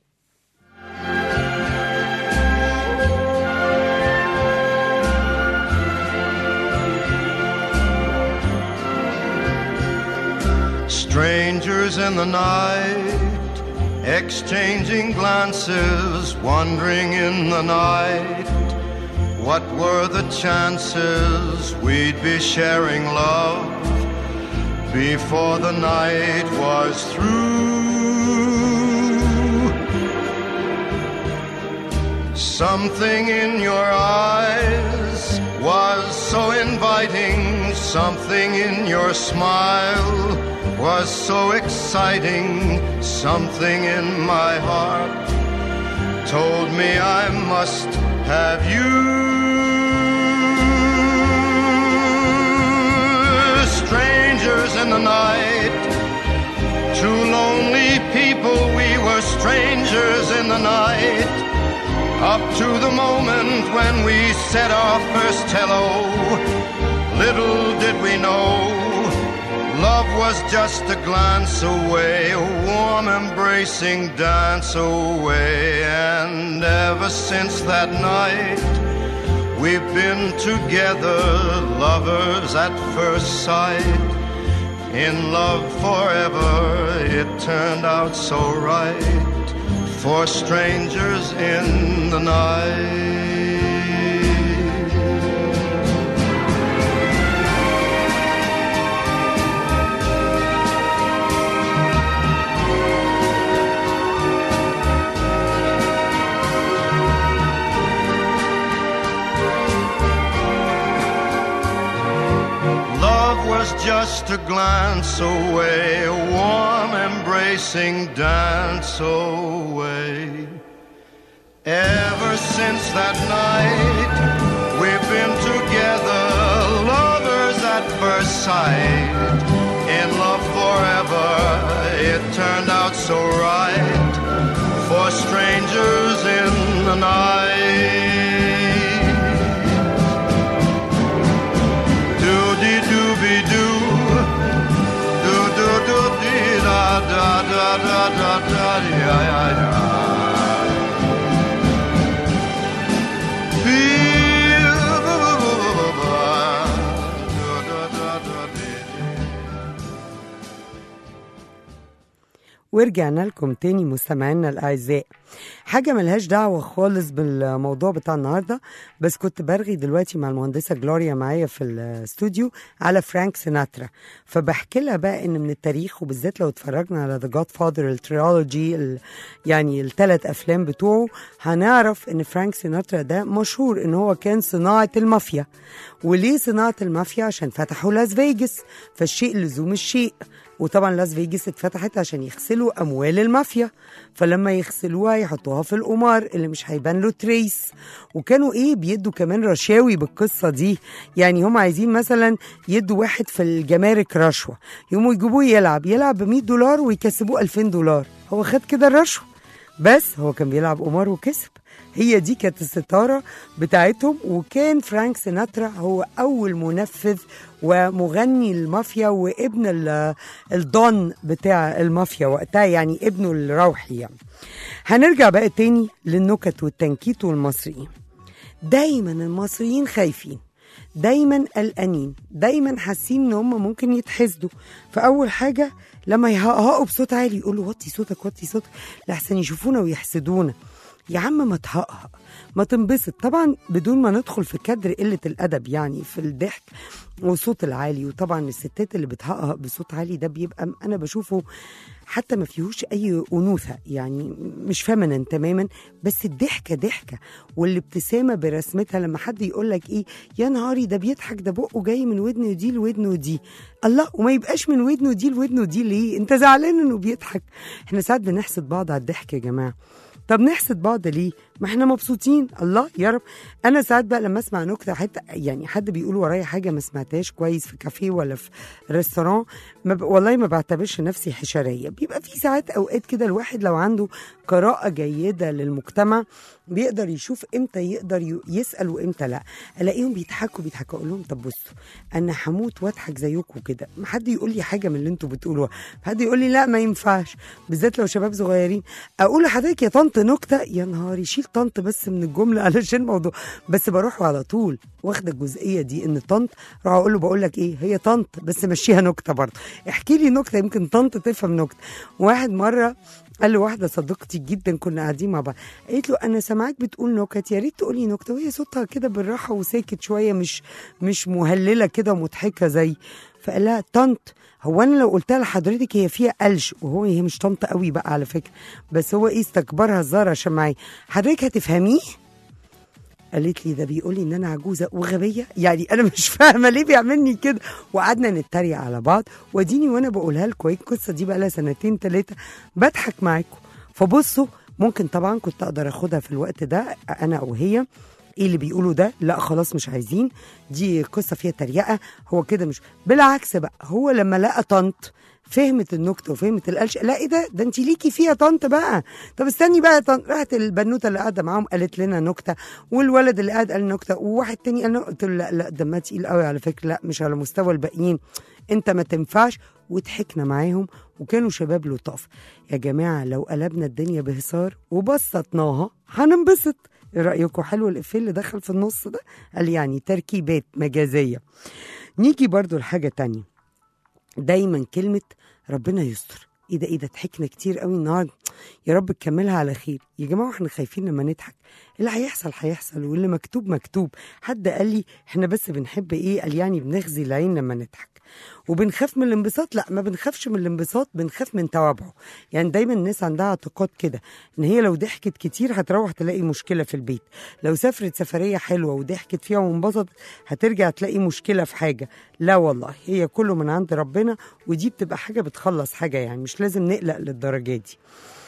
Strangers in the night, exchanging glances, wandering in the night. What were the chances we'd be sharing love before the night was through? Something in your eyes was so inviting, something in your smile was so exciting, something in my heart told me I must have you. Strangers in the night, two lonely people, we were strangers in the night. Up to the moment when we said our first hello, little did we know, love was just a glance away, a warm embracing dance away. And ever since that night, we've been together, lovers at first sight. In love forever, it turned out so right for strangers in the night. was just a glance away, a warm embracing dance away. Ever since that night, we've been together, lovers at first sight. In love forever, it turned out so right for strangers in the night. Doody dooby doo, do do do dee da da da da da da ya ya ya. ورجعنا لكم تاني مستمعينا الأعزاء حاجة ملهاش دعوة خالص بالموضوع بتاع النهاردة بس كنت برغي دلوقتي مع المهندسة جلوريا معايا في الاستوديو على فرانك سيناترا فبحكي لها بقى ان من التاريخ وبالذات لو اتفرجنا على ذا جاد فاذر التريولوجي يعني الثلاث افلام بتوعه هنعرف ان فرانك سيناترا ده مشهور ان هو كان صناعة المافيا وليه صناعة المافيا عشان فتحوا لاس فيجاس فالشيء لزوم الشيء وطبعا لاس فيجاس اتفتحت عشان يغسلوا اموال المافيا فلما يغسلوها يحطوها في القمار اللي مش هيبان له تريس وكانوا ايه بيدوا كمان رشاوي بالقصه دي يعني هم عايزين مثلا يدوا واحد في الجمارك رشوه يقوموا يجيبوه يلعب يلعب ب 100 دولار ويكسبوه 2000 دولار هو خد كده الرشوه بس هو كان بيلعب قمار وكسب هي دي كانت الستارة بتاعتهم وكان فرانك سيناترا هو أول منفذ ومغني المافيا وابن ال- الدون بتاع المافيا وقتها يعني ابنه الروحي يعني هنرجع بقى تاني للنكت والتنكيت والمصريين دايما المصريين خايفين دايما قلقانين دايما حاسين ان هم ممكن يتحسدوا فاول حاجه لما يهقهقوا بصوت عالي يقولوا وطي صوتك وطي صوتك لحسن يشوفونا ويحسدونا يا عم ما تهقهق ما تنبسط طبعا بدون ما ندخل في كدر قله الادب يعني في الضحك والصوت العالي وطبعا الستات اللي بتهقهق بصوت عالي ده بيبقى انا بشوفه حتى ما فيهوش اي انوثه يعني مش فمنا تماما بس الضحكه ضحكه والابتسامه برسمتها لما حد يقول لك ايه يا نهاري ده بيضحك ده بقه جاي من ودن دي لودن دي الله وما يبقاش من ودنه دي لودنه دي ليه انت زعلان انه بيضحك احنا ساعات بنحسد بعض على الضحك يا جماعه طب نحسد بعض ليه؟ ما احنا مبسوطين الله يا رب انا ساعات بقى لما اسمع نكته حتى يعني حد بيقول ورايا حاجه ما سمعتهاش كويس في كافيه ولا في ريستوران ما ب... والله ما بعتبرش نفسي حشريه بيبقى في ساعات اوقات كده الواحد لو عنده قراءه جيده للمجتمع بيقدر يشوف امتى يقدر ي- يسال وامتى لا الاقيهم بيضحكوا بيضحكوا اقول لهم طب بصوا انا هموت واضحك زيكم كده ما حد يقول لي حاجه من اللي انتوا بتقولوها حد يقول لي لا ما ينفعش بالذات لو شباب صغيرين اقول لحضرتك يا طنط نكته يا نهاري شيل طنط بس من الجمله علشان الموضوع بس بروح على طول واخده الجزئيه دي ان طنط راح اقول له بقول لك ايه هي طنط بس مشيها نكته برضه احكي لي نكته يمكن طنط تفهم نكته واحد مره قال له واحده صديقتي جدا كنا قاعدين مع بعض قالت له انا سامعاك بتقول نكت يا ريت تقولي نكته وهي صوتها كده بالراحه وساكت شويه مش مش مهلله كده ومضحكه زي فقال لها طنط هو انا لو قلتها لحضرتك هي فيها قلش وهو هي مش طنط قوي بقى على فكره بس هو ايه استكبرها الزهر عشان معايا حضرتك هتفهميه قالت لي ده بيقول لي ان انا عجوزه وغبيه يعني انا مش فاهمه ليه بيعملني كده وقعدنا نتريق على بعض واديني وانا بقولها لكم ايه القصه دي بقى لها سنتين ثلاثه بضحك معاكم فبصوا ممكن طبعا كنت اقدر اخدها في الوقت ده انا او هي ايه اللي بيقولوا ده لا خلاص مش عايزين دي قصه فيها تريقه هو كده مش بالعكس بقى هو لما لقى طنط فهمت النكته وفهمت القلش لا ايه ده ده انت ليكي فيها طنط بقى طب استني بقى يا طنط راحت البنوته اللي قاعده معاهم قالت لنا نكته والولد اللي قاعد قال نكته وواحد تاني قال قلت له لا لا دمها تقيل قوي على فكره لا مش على مستوى الباقيين انت ما تنفعش وضحكنا معاهم وكانوا شباب لطاف يا جماعه لو قلبنا الدنيا بهزار وبسطناها هننبسط ايه رايكم حلو الافيه اللي دخل في النص ده قال يعني تركيبات مجازيه نيجي برضو لحاجه تانية دايما كلمه ربنا يستر ايه ده ايه ده ضحكنا كتير قوي النهارده يا رب تكملها على خير يا جماعه احنا خايفين لما نضحك اللي هيحصل هيحصل واللي مكتوب مكتوب حد قال لي احنا بس بنحب ايه قال يعني بنغزي العين لما نضحك وبنخاف من الانبساط لا ما بنخافش من الانبساط بنخاف من توابعه يعني دايما الناس عندها اعتقاد كده ان هي لو ضحكت كتير هتروح تلاقي مشكله في البيت لو سافرت سفريه حلوه وضحكت فيها وانبسطت هترجع تلاقي مشكله في حاجه لا والله هي كله من عند ربنا ودي بتبقى حاجه بتخلص حاجه يعني مش لازم نقلق للدرجه دي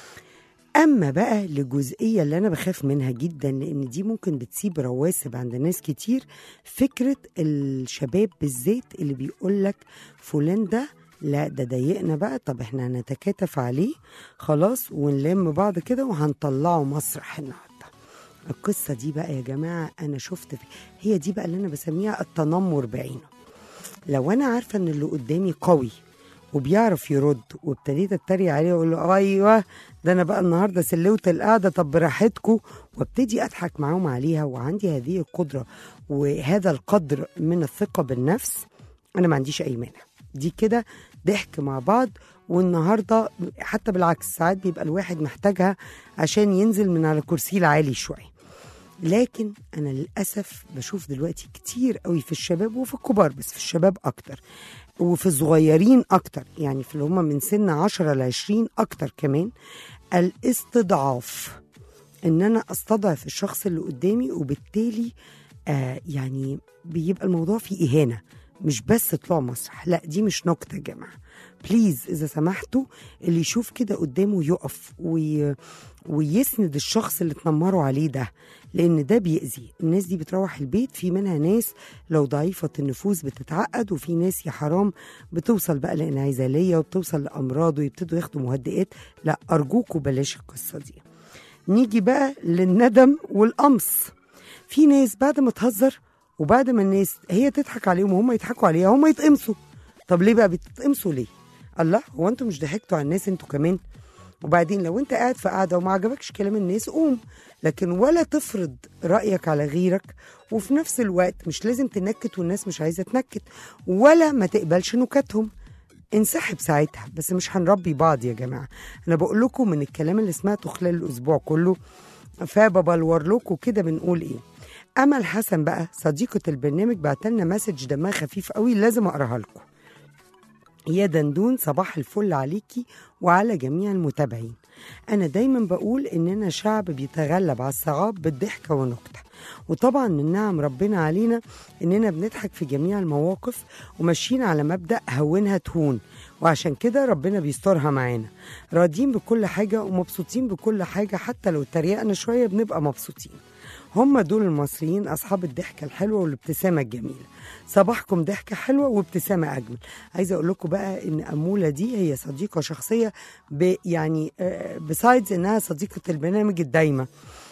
اما بقى لجزئيه اللي انا بخاف منها جدا لان دي ممكن بتسيب رواسب عند ناس كتير فكره الشباب بالذات اللي بيقول لك فلان ده لا ده ضايقنا بقى طب احنا هنتكاتف عليه خلاص ونلم بعض كده وهنطلعه مسرح النهارده القصه دي بقى يا جماعه انا شفت في هي دي بقى اللي انا بسميها التنمر بعينه لو انا عارفه ان اللي قدامي قوي وبيعرف يرد وابتديت اتريق عليه واقول له ايوه ده انا بقى النهارده سلوت القعده طب براحتكم وابتدي اضحك معاهم عليها وعندي هذه القدره وهذا القدر من الثقه بالنفس انا ما عنديش اي مانع دي كده ضحك مع بعض والنهارده حتى بالعكس ساعات بيبقى الواحد محتاجها عشان ينزل من على كرسيه العالي شويه لكن انا للاسف بشوف دلوقتي كتير قوي في الشباب وفي الكبار بس في الشباب اكتر وفي الصغيرين اكتر يعني في اللي هم من سن 10 ل 20 اكتر كمان الاستضعاف ان انا استضعف الشخص اللي قدامي وبالتالي آه يعني بيبقى الموضوع فيه اهانه مش بس طلوع مسرح لا دي مش نكته يا جماعه بليز اذا سمحتوا اللي يشوف كده قدامه يقف وي... ويسند الشخص اللي اتنمروا عليه ده لان ده بيأذي الناس دي بتروح البيت في منها ناس لو ضعيفة النفوس بتتعقد وفي ناس يا حرام بتوصل بقى لانعزالية وبتوصل لأمراض ويبتدوا ياخدوا مهدئات لا أرجوكوا بلاش القصة دي نيجي بقى للندم والقمص في ناس بعد ما تهزر وبعد ما الناس هي تضحك عليهم وهم يضحكوا عليها هم يتقمصوا طب ليه بقى بتتقمصوا ليه الله هو انتوا مش ضحكتوا على الناس انتوا كمان وبعدين لو انت قاعد في قاعده وما عجبكش كلام الناس قوم لكن ولا تفرض رايك على غيرك وفي نفس الوقت مش لازم تنكت والناس مش عايزه تنكت ولا ما تقبلش نكتهم انسحب ساعتها بس مش هنربي بعض يا جماعه انا بقول لكم من الكلام اللي سمعته خلال الاسبوع كله فببلور لكم كده بنقول ايه امل حسن بقى صديقه البرنامج بعتلنا مسج دمها خفيف قوي لازم اقراها لكم يا دندون صباح الفل عليكي وعلى جميع المتابعين أنا دايما بقول إننا شعب بيتغلب على الصعاب بالضحكة والنكتة وطبعا من نعم ربنا علينا إننا بنضحك في جميع المواقف وماشيين على مبدأ هونها تهون وعشان كده ربنا بيسترها معانا راضيين بكل حاجة ومبسوطين بكل حاجة حتى لو اتريقنا شوية بنبقى مبسوطين هم دول المصريين أصحاب الضحكة الحلوة والابتسامة الجميلة صباحكم ضحكة حلوة وابتسامة أجمل عايزة أقول لكم بقى إن أمولة دي هي صديقة شخصية ب يعني بسايدز إنها صديقة البرنامج الدايمة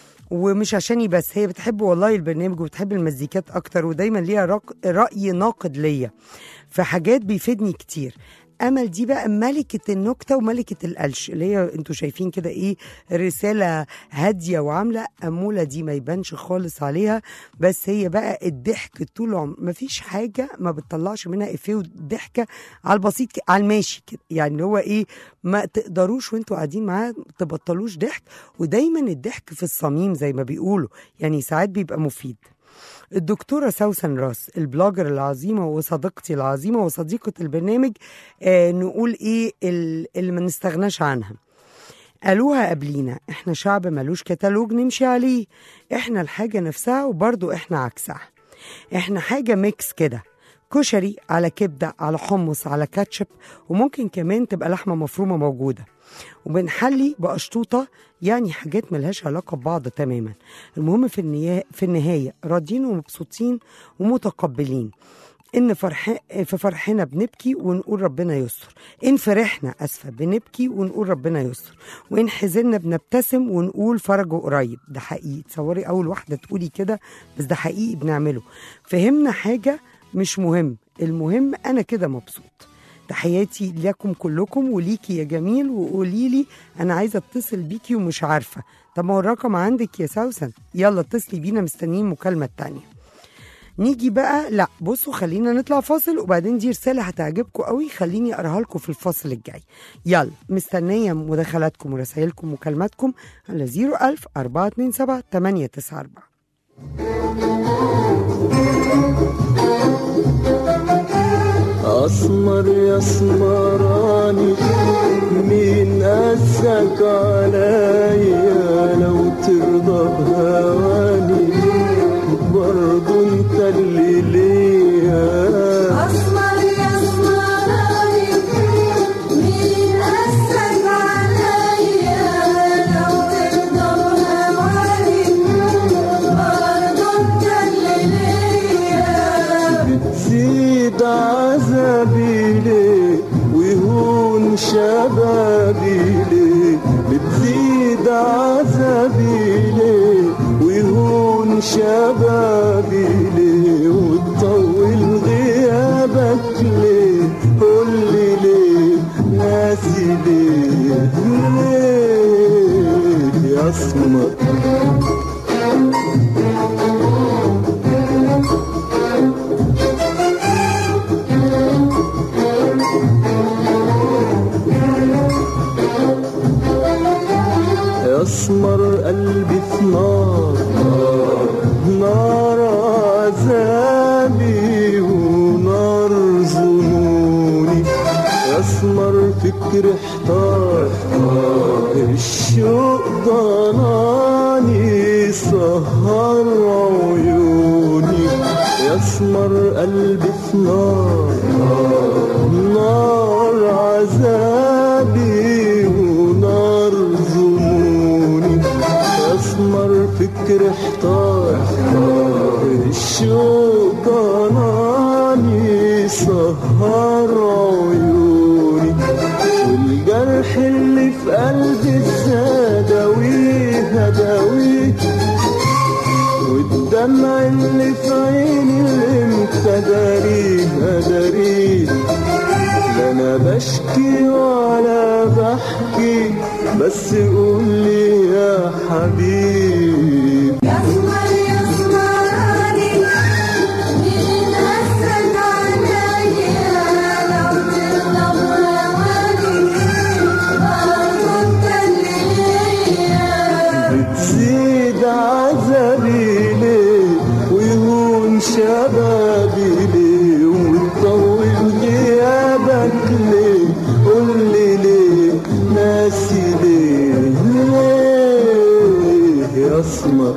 ومش عشاني بس هي بتحب والله البرنامج وبتحب المزيكات أكتر ودايما ليها رق- رأي ناقد ليا في حاجات بيفيدني كتير امل دي بقى ملكه النكته وملكه القلش اللي هي انتوا شايفين كده ايه رساله هاديه وعامله اموله دي ما يبانش خالص عليها بس هي بقى الضحك طول العمر مفيش حاجه ما بتطلعش منها افيه وضحكه على البسيط كده على الماشي كده يعني اللي هو ايه ما تقدروش وانتوا قاعدين معاه تبطلوش ضحك ودايما الضحك في الصميم زي ما بيقولوا يعني ساعات بيبقى مفيد الدكتورة سوسن راس البلوجر العظيمة وصديقتي العظيمة وصديقة البرنامج آه نقول ايه ال- اللي ما نستغناش عنها قالوها قبلينا احنا شعب ملوش كتالوج نمشي عليه احنا الحاجة نفسها وبرضو احنا عكسها احنا حاجة ميكس كده كشري على كبدة على حمص على كاتشب وممكن كمان تبقى لحمة مفرومة موجودة وبنحلي بقشطوطة يعني حاجات ملهاش علاقة ببعض تماما المهم في النهاية, في النهاية راضيين ومبسوطين ومتقبلين ان فرح في فرحنا بنبكي ونقول ربنا يستر ان فرحنا اسفه بنبكي ونقول ربنا يستر وان حزننا بنبتسم ونقول فرجه قريب ده حقيقي تصوري اول واحده تقولي كده بس ده حقيقي بنعمله فهمنا حاجه مش مهم المهم انا كده مبسوط تحياتي لكم كلكم وليكي يا جميل وقولي لي انا عايزه اتصل بيكي ومش عارفه طب ما هو الرقم عندك يا سوسن يلا اتصلي بينا مستنيين المكالمه التانيه نيجي بقى لا بصوا خلينا نطلع فاصل وبعدين دي رساله هتعجبكم قوي خليني اقراها لكم في الفاصل الجاي يلا مستنيه مداخلاتكم ورسائلكم ومكالماتكم على 01000 427 894 اسمر يا اسمراني مين قاسك عليا لو ترضى بهواني برضو انت اللي ليا أسمر يا أسمراني مين قاسك عليا لو ترضى بهواني برضه أنت اللي ليا بتزيد عذابي ليه ويهون شبابي ليه بتزيد عذابي ليه ويهون شبابي ليه وتطول غيابك ليه قولي ليه ناسي ليه ليه يا اسمر يسمر قلبي في نار نار عذابي ونار ظنوني يسمر فكر احتار الشوق ضناني سهر عيوني يسمر قلبي في نار نار عذابي ونار ظنوني اسمر فكر احتار الشوق ضناني سهر عيوني والجرح اللي في قلبي الزادويه هداويه والدمع اللي في عيني اللي انت داريه داريه لا انا بشكي ولا بحكي بس قول لي يا حبيبي أسمر يا أسمراني مين قاسك عليا لو ترضى بهواني برضه أنت اللي ليا بتزيد عذابي ليه ويهون شبابي ليه وتطول غيابك ليه قول لي ليه ناسي ليه ليه يا اسمر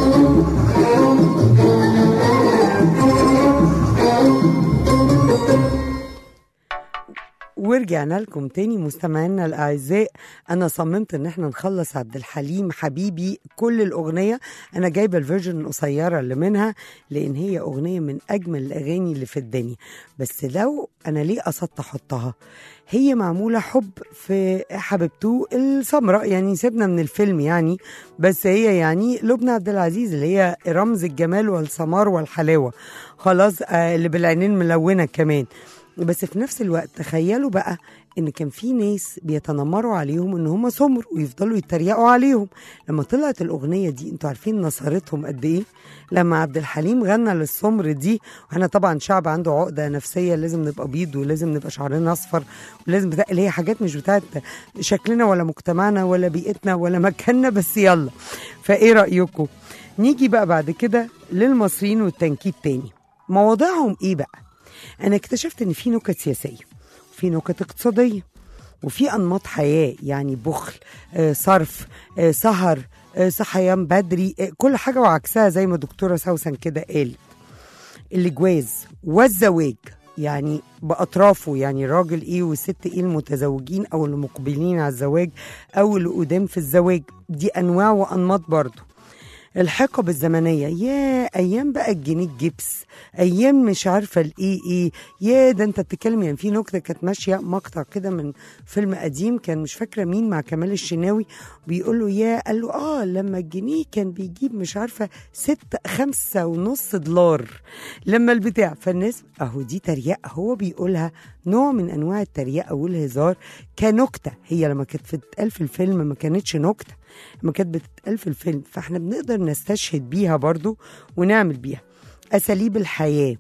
ورجعنا لكم تاني مستمعينا الاعزاء انا صممت ان احنا نخلص عبد الحليم حبيبي كل الاغنيه انا جايبه الفيرجن القصيره اللي منها لان هي اغنيه من اجمل الاغاني اللي في الدنيا بس لو انا ليه قصدت احطها هي معموله حب في حبيبته السمراء يعني سيبنا من الفيلم يعني بس هي يعني لبنى عبد العزيز اللي هي رمز الجمال والسمار والحلاوه خلاص آه اللي بالعينين ملونه كمان بس في نفس الوقت تخيلوا بقى ان كان في ناس بيتنمروا عليهم ان هم سمر ويفضلوا يتريقوا عليهم لما طلعت الاغنيه دي انتوا عارفين نصرتهم قد ايه لما عبد الحليم غنى للسمر دي واحنا طبعا شعب عنده عقده نفسيه لازم نبقى بيض ولازم نبقى شعرنا اصفر ولازم بتا... اللي هي حاجات مش بتاعت شكلنا ولا مجتمعنا ولا بيئتنا ولا مكاننا بس يلا فايه رايكم نيجي بقى بعد كده للمصريين والتنكيد تاني مواضيعهم ايه بقى انا اكتشفت ان في نكت سياسيه وفي نكت اقتصاديه وفي انماط حياه يعني بخل آه، صرف آه، سهر آه، صحيان بدري آه، كل حاجه وعكسها زي ما دكتوره سوسن كده قالت الجواز والزواج يعني باطرافه يعني الراجل ايه والست ايه المتزوجين او المقبلين على الزواج او اللي قدام في الزواج دي انواع وانماط برضه الحقب الزمنية يا أيام بقى الجنيه الجبس أيام مش عارفة الإيه إيه يا ده أنت بتتكلم يعني في نكتة كانت ماشية مقطع كده من فيلم قديم كان مش فاكرة مين مع كمال الشناوي بيقول له يا قال له آه لما الجنيه كان بيجيب مش عارفة ستة خمسة ونص دولار لما البتاع فالناس أهو دي تريقة هو بيقولها نوع من أنواع التريقة والهزار كنكتة هي لما كانت بتتقال في الفيلم ما كانتش نكتة لما كانت بتتقال في الفيلم فاحنا بنقدر نستشهد بيها برضو ونعمل بيها أساليب الحياة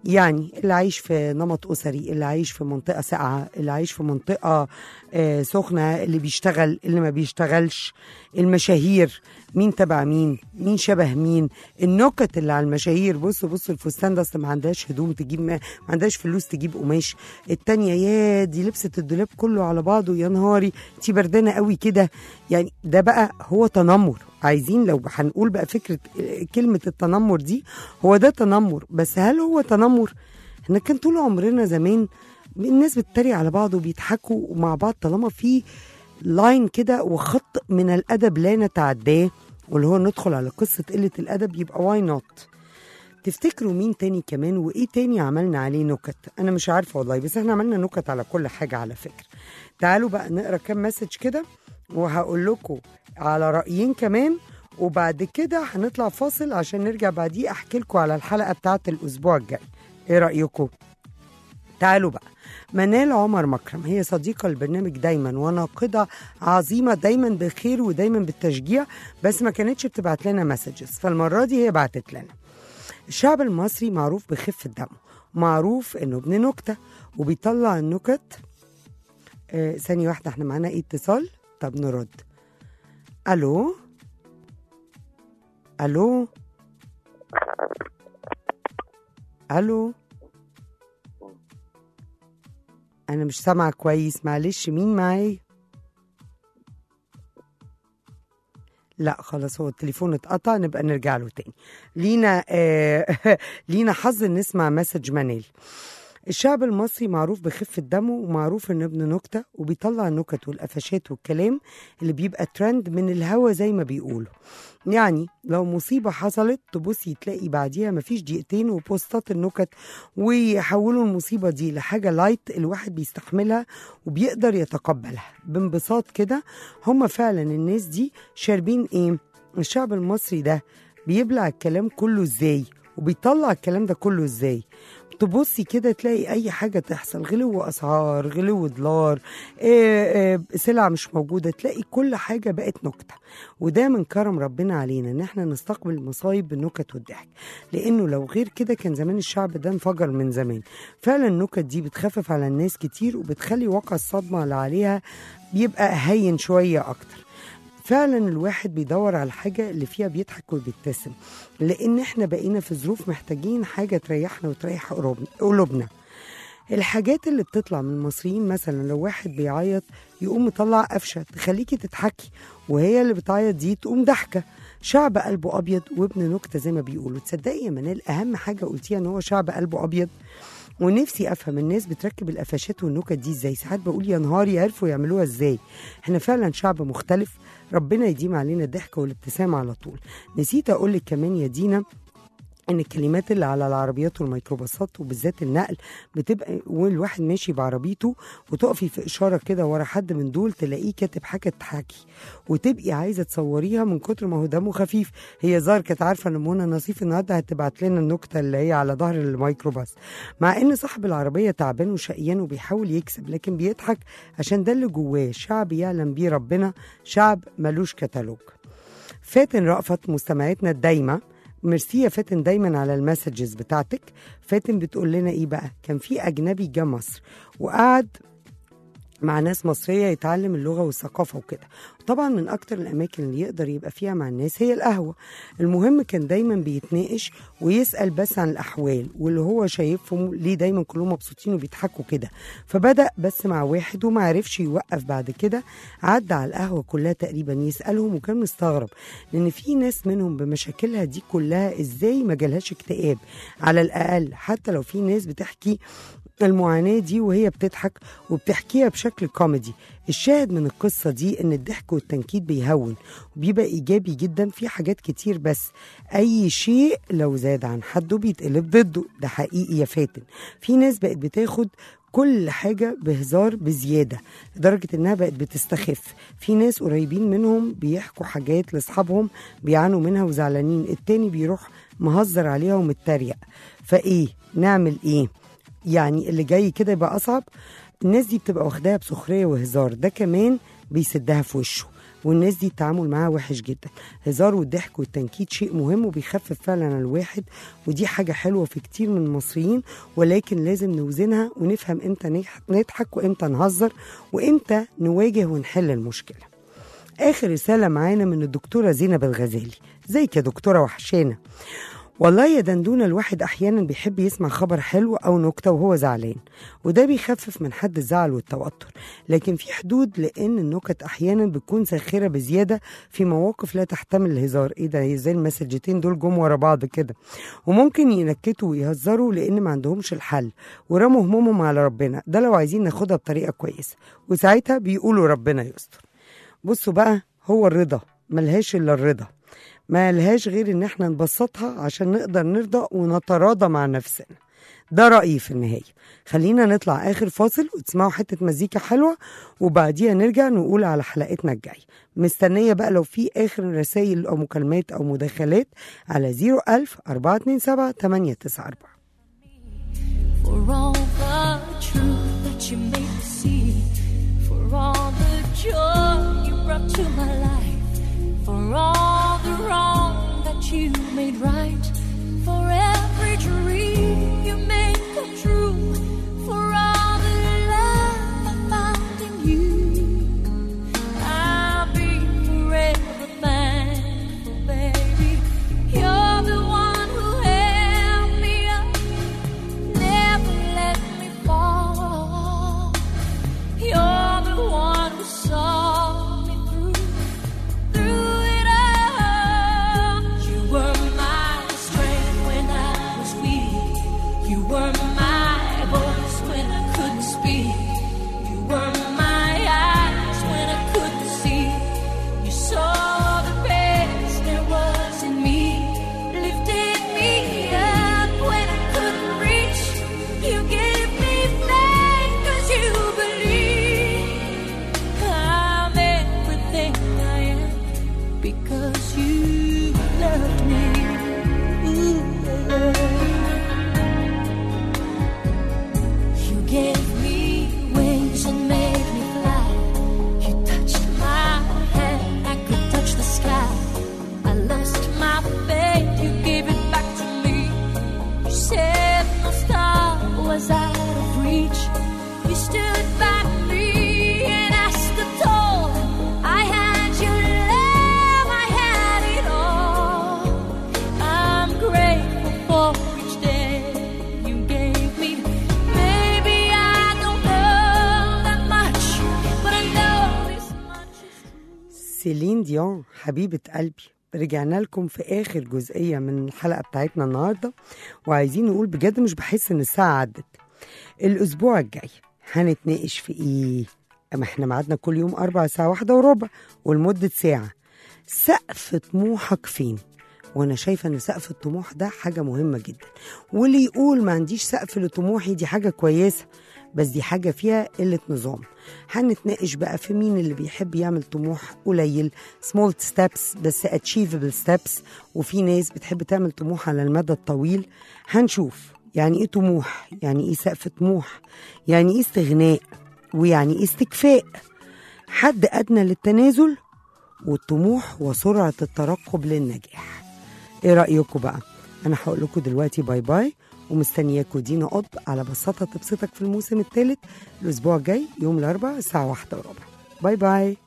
يعني اللي عايش في نمط أسري اللي عايش في منطقة ساقعة اللي عايش في منطقة آه، سخنة اللي بيشتغل اللي ما بيشتغلش المشاهير مين تبع مين مين شبه مين النكت اللي على المشاهير بصوا بصوا الفستان ده اصل ما عندهاش هدوم تجيب ما, ما عندهاش فلوس تجيب قماش التانية يا دي لبست الدولاب كله على بعضه يا نهاري انتي بردانة قوي كده يعني ده بقى هو تنمر عايزين لو هنقول بقى فكرة كلمة التنمر دي هو ده تنمر بس هل هو تنمر احنا كان طول عمرنا زمان الناس بتتريق على بعض وبيضحكوا مع بعض طالما في لاين كده وخط من الادب لا نتعداه واللي هو ندخل على قصه قله الادب يبقى واي نوت تفتكروا مين تاني كمان وايه تاني عملنا عليه نكت انا مش عارفه والله بس احنا عملنا نكت على كل حاجه على فكره تعالوا بقى نقرا كام مسج كده وهقول لكم على رايين كمان وبعد كده هنطلع فاصل عشان نرجع بعديه احكي لكم على الحلقه بتاعه الاسبوع الجاي ايه رايكم تعالوا بقى منال عمر مكرم هي صديقة البرنامج دايما وناقدة عظيمة دايما بالخير ودايما بالتشجيع بس ما كانتش بتبعت لنا مسجز فالمرة دي هي بعتت لنا الشعب المصري معروف بخفة دمه معروف انه ابن نكتة وبيطلع النكت آه ثانية واحدة احنا معانا ايه اتصال طب نرد الو الو الو انا مش سامعه كويس معلش مين معايا لا خلاص هو التليفون اتقطع نبقى نرجع له تاني لينا آه لينا حظ نسمع مسج منال الشعب المصري معروف بخفة دمه ومعروف انه ابن نكتة وبيطلع النكت والقفشات والكلام اللي بيبقى ترند من الهوا زي ما بيقولوا يعني لو مصيبة حصلت تبصي تلاقي بعديها مفيش دقيقتين وبوستات النكت ويحولوا المصيبة دي لحاجة لايت الواحد بيستحملها وبيقدر يتقبلها بانبساط كده هم فعلا الناس دي شاربين ايه الشعب المصري ده بيبلع الكلام كله ازاي وبيطلع الكلام ده كله ازاي تبصي كده تلاقي اي حاجه تحصل غلو اسعار غلو دولار آه، آه، سلع مش موجوده تلاقي كل حاجه بقت نكته وده من كرم ربنا علينا ان احنا نستقبل المصايب بالنكت والضحك لانه لو غير كده كان زمان الشعب ده انفجر من زمان فعلا النكت دي بتخفف على الناس كتير وبتخلي واقع الصدمه اللي عليها بيبقى هين شويه اكتر فعلا الواحد بيدور على الحاجة اللي فيها بيضحك وبيبتسم لأن احنا بقينا في ظروف محتاجين حاجة تريحنا وتريح قلوبنا- قلوبنا الحاجات اللي بتطلع من المصريين مثلا لو واحد بيعيط يقوم مطلع قفشة تخليكي تضحكي وهي اللي بتعيط دي تقوم ضحكة شعب قلبه أبيض وابن نكتة زي ما بيقولوا تصدقي يا منال أهم حاجة قلتيها إن هو شعب قلبه أبيض ونفسي افهم الناس بتركب القفشات والنكت دي ازاي ساعات بقول يا نهاري عرفوا يعملوها ازاي احنا فعلا شعب مختلف ربنا يديم علينا الضحك والابتسامه على طول نسيت اقول لك كمان يا دينا ان الكلمات اللي على العربيات والميكروباصات وبالذات النقل بتبقى والواحد ماشي بعربيته وتقفي في اشاره كده ورا حد من دول تلاقيه كاتب حاجه تحكي وتبقي عايزه تصوريها من كتر ما هو دمه خفيف هي ظاهر كانت عارفه ان منى نصيف النهارده هتبعت لنا النكته اللي هي على ظهر الميكروباص مع ان صاحب العربيه تعبان وشقيان وبيحاول يكسب لكن بيضحك عشان ده اللي جواه شعب يعلم بيه ربنا شعب ملوش كتالوج فاتن رأفت مستمعتنا الدايمة ميرسي يا فاتن دايما على المسجز بتاعتك فاتن بتقول لنا ايه بقى كان في اجنبي جه مصر وقعد مع ناس مصرية يتعلم اللغة والثقافة وكده طبعا من أكتر الأماكن اللي يقدر يبقى فيها مع الناس هي القهوة المهم كان دايما بيتناقش ويسأل بس عن الأحوال واللي هو شايفهم ليه دايما كلهم مبسوطين وبيضحكوا كده فبدأ بس مع واحد وما عرفش يوقف بعد كده عدى على القهوة كلها تقريبا يسألهم وكان مستغرب لأن في ناس منهم بمشاكلها دي كلها إزاي ما جالهاش اكتئاب على الأقل حتى لو في ناس بتحكي المعاناة دي وهي بتضحك وبتحكيها بشكل كوميدي الشاهد من القصة دي ان الضحك والتنكيد بيهون وبيبقى ايجابي جدا في حاجات كتير بس اي شيء لو زاد عن حده بيتقلب ضده ده حقيقي يا فاتن في ناس بقت بتاخد كل حاجة بهزار بزيادة لدرجة إنها بقت بتستخف في ناس قريبين منهم بيحكوا حاجات لأصحابهم بيعانوا منها وزعلانين التاني بيروح مهزر عليها ومتريق فإيه نعمل إيه يعني اللي جاي كده يبقى اصعب الناس دي بتبقى واخداها بسخريه وهزار ده كمان بيسدها في وشه والناس دي التعامل معاها وحش جدا هزار والضحك والتنكيد شيء مهم وبيخفف فعلا عن الواحد ودي حاجة حلوة في كتير من المصريين ولكن لازم نوزنها ونفهم امتى نح- نضحك وامتى نهزر وامتى نواجه ونحل المشكلة آخر رسالة معانا من الدكتورة زينب الغزالي ازيك يا دكتورة وحشانة والله يا دندونة الواحد أحيانا بيحب يسمع خبر حلو أو نكتة وهو زعلان وده بيخفف من حد الزعل والتوتر لكن في حدود لأن النكت أحيانا بتكون ساخرة بزيادة في مواقف لا تحتمل الهزار إيه ده زي المسجتين دول جم ورا بعض كده وممكن ينكتوا ويهزروا لأن ما عندهمش الحل ورموا همومهم على ربنا ده لو عايزين ناخدها بطريقة كويسة وساعتها بيقولوا ربنا يستر بصوا بقى هو الرضا ملهاش إلا الرضا ما لهاش غير ان احنا نبسطها عشان نقدر نرضى ونتراضى مع نفسنا ده رأيي في النهاية خلينا نطلع آخر فاصل وتسمعوا حتة مزيكا حلوة وبعديها نرجع نقول على حلقتنا الجاية مستنية بقى لو في آخر رسائل أو مكالمات أو مداخلات على 01000 427 894 for all the truth that you made me see, for all the joy you brought to my life, for all the wrong that you made right, for every dream you made come true, for all the love I found in you. I'll be forever thankful, baby. You're the one who held me up never let me fall. You're the one who saw me through, through it all. You were my strength when I was weak. You were my voice when I couldn't speak. You were my eyes when I couldn't see. You saw the best there was in me, lifted me up when I couldn't reach. You gave me faith 'cause you believe I'm everything I am because you loved me. Ooh, you gave me wings and made me fly. You touched my hand, I could touch the sky. I lost my faith, you gave it back to me. You said no star was out of reach. You stood by me and I stood tall. I had your love, I had it all. I'm grateful for each day you gave me. Maybe I don't know that much, but I know this much is true. سيلين ديون حبيبة قلبي رجعنا لكم في آخر جزئية من الحلقة بتاعتنا النهاردة وعايزين نقول بجد مش بحس إن الساعة عدت الأسبوع الجاي هنتناقش في إيه؟ أما إحنا ميعادنا كل يوم أربع ساعة واحدة وربع ولمدة ساعة سقف طموحك فين؟ وانا شايفه ان سقف الطموح ده حاجه مهمه جدا واللي يقول ما عنديش سقف لطموحي دي حاجه كويسه بس دي حاجه فيها قله نظام هنتناقش بقى في مين اللي بيحب يعمل طموح قليل سمول ستيبس بس اتشيفبل ستيبس وفي ناس بتحب تعمل طموح على المدى الطويل هنشوف يعني ايه طموح يعني ايه سقف طموح يعني ايه استغناء ويعني ايه استكفاء حد ادنى للتنازل والطموح وسرعه الترقب للنجاح ايه رايكم بقى انا هقول لكم دلوقتي باي باي ومستنياكوا دينا قط على بساطه تبسطك في الموسم الثالث الاسبوع الجاي يوم الاربعاء الساعه واحدة وربع باي باي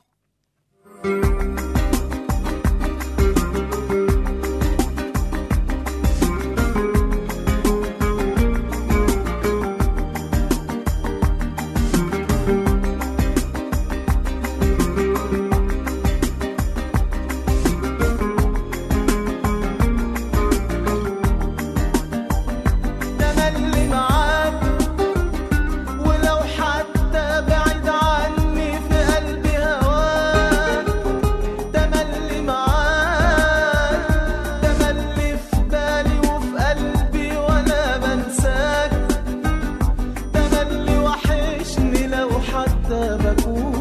تملي معاك ولو حتى بعيد عني في قلبي هواك تملي معاك تملي في بالي وفي قلبي وانا بنساك تملي وحشني لو حتى بكون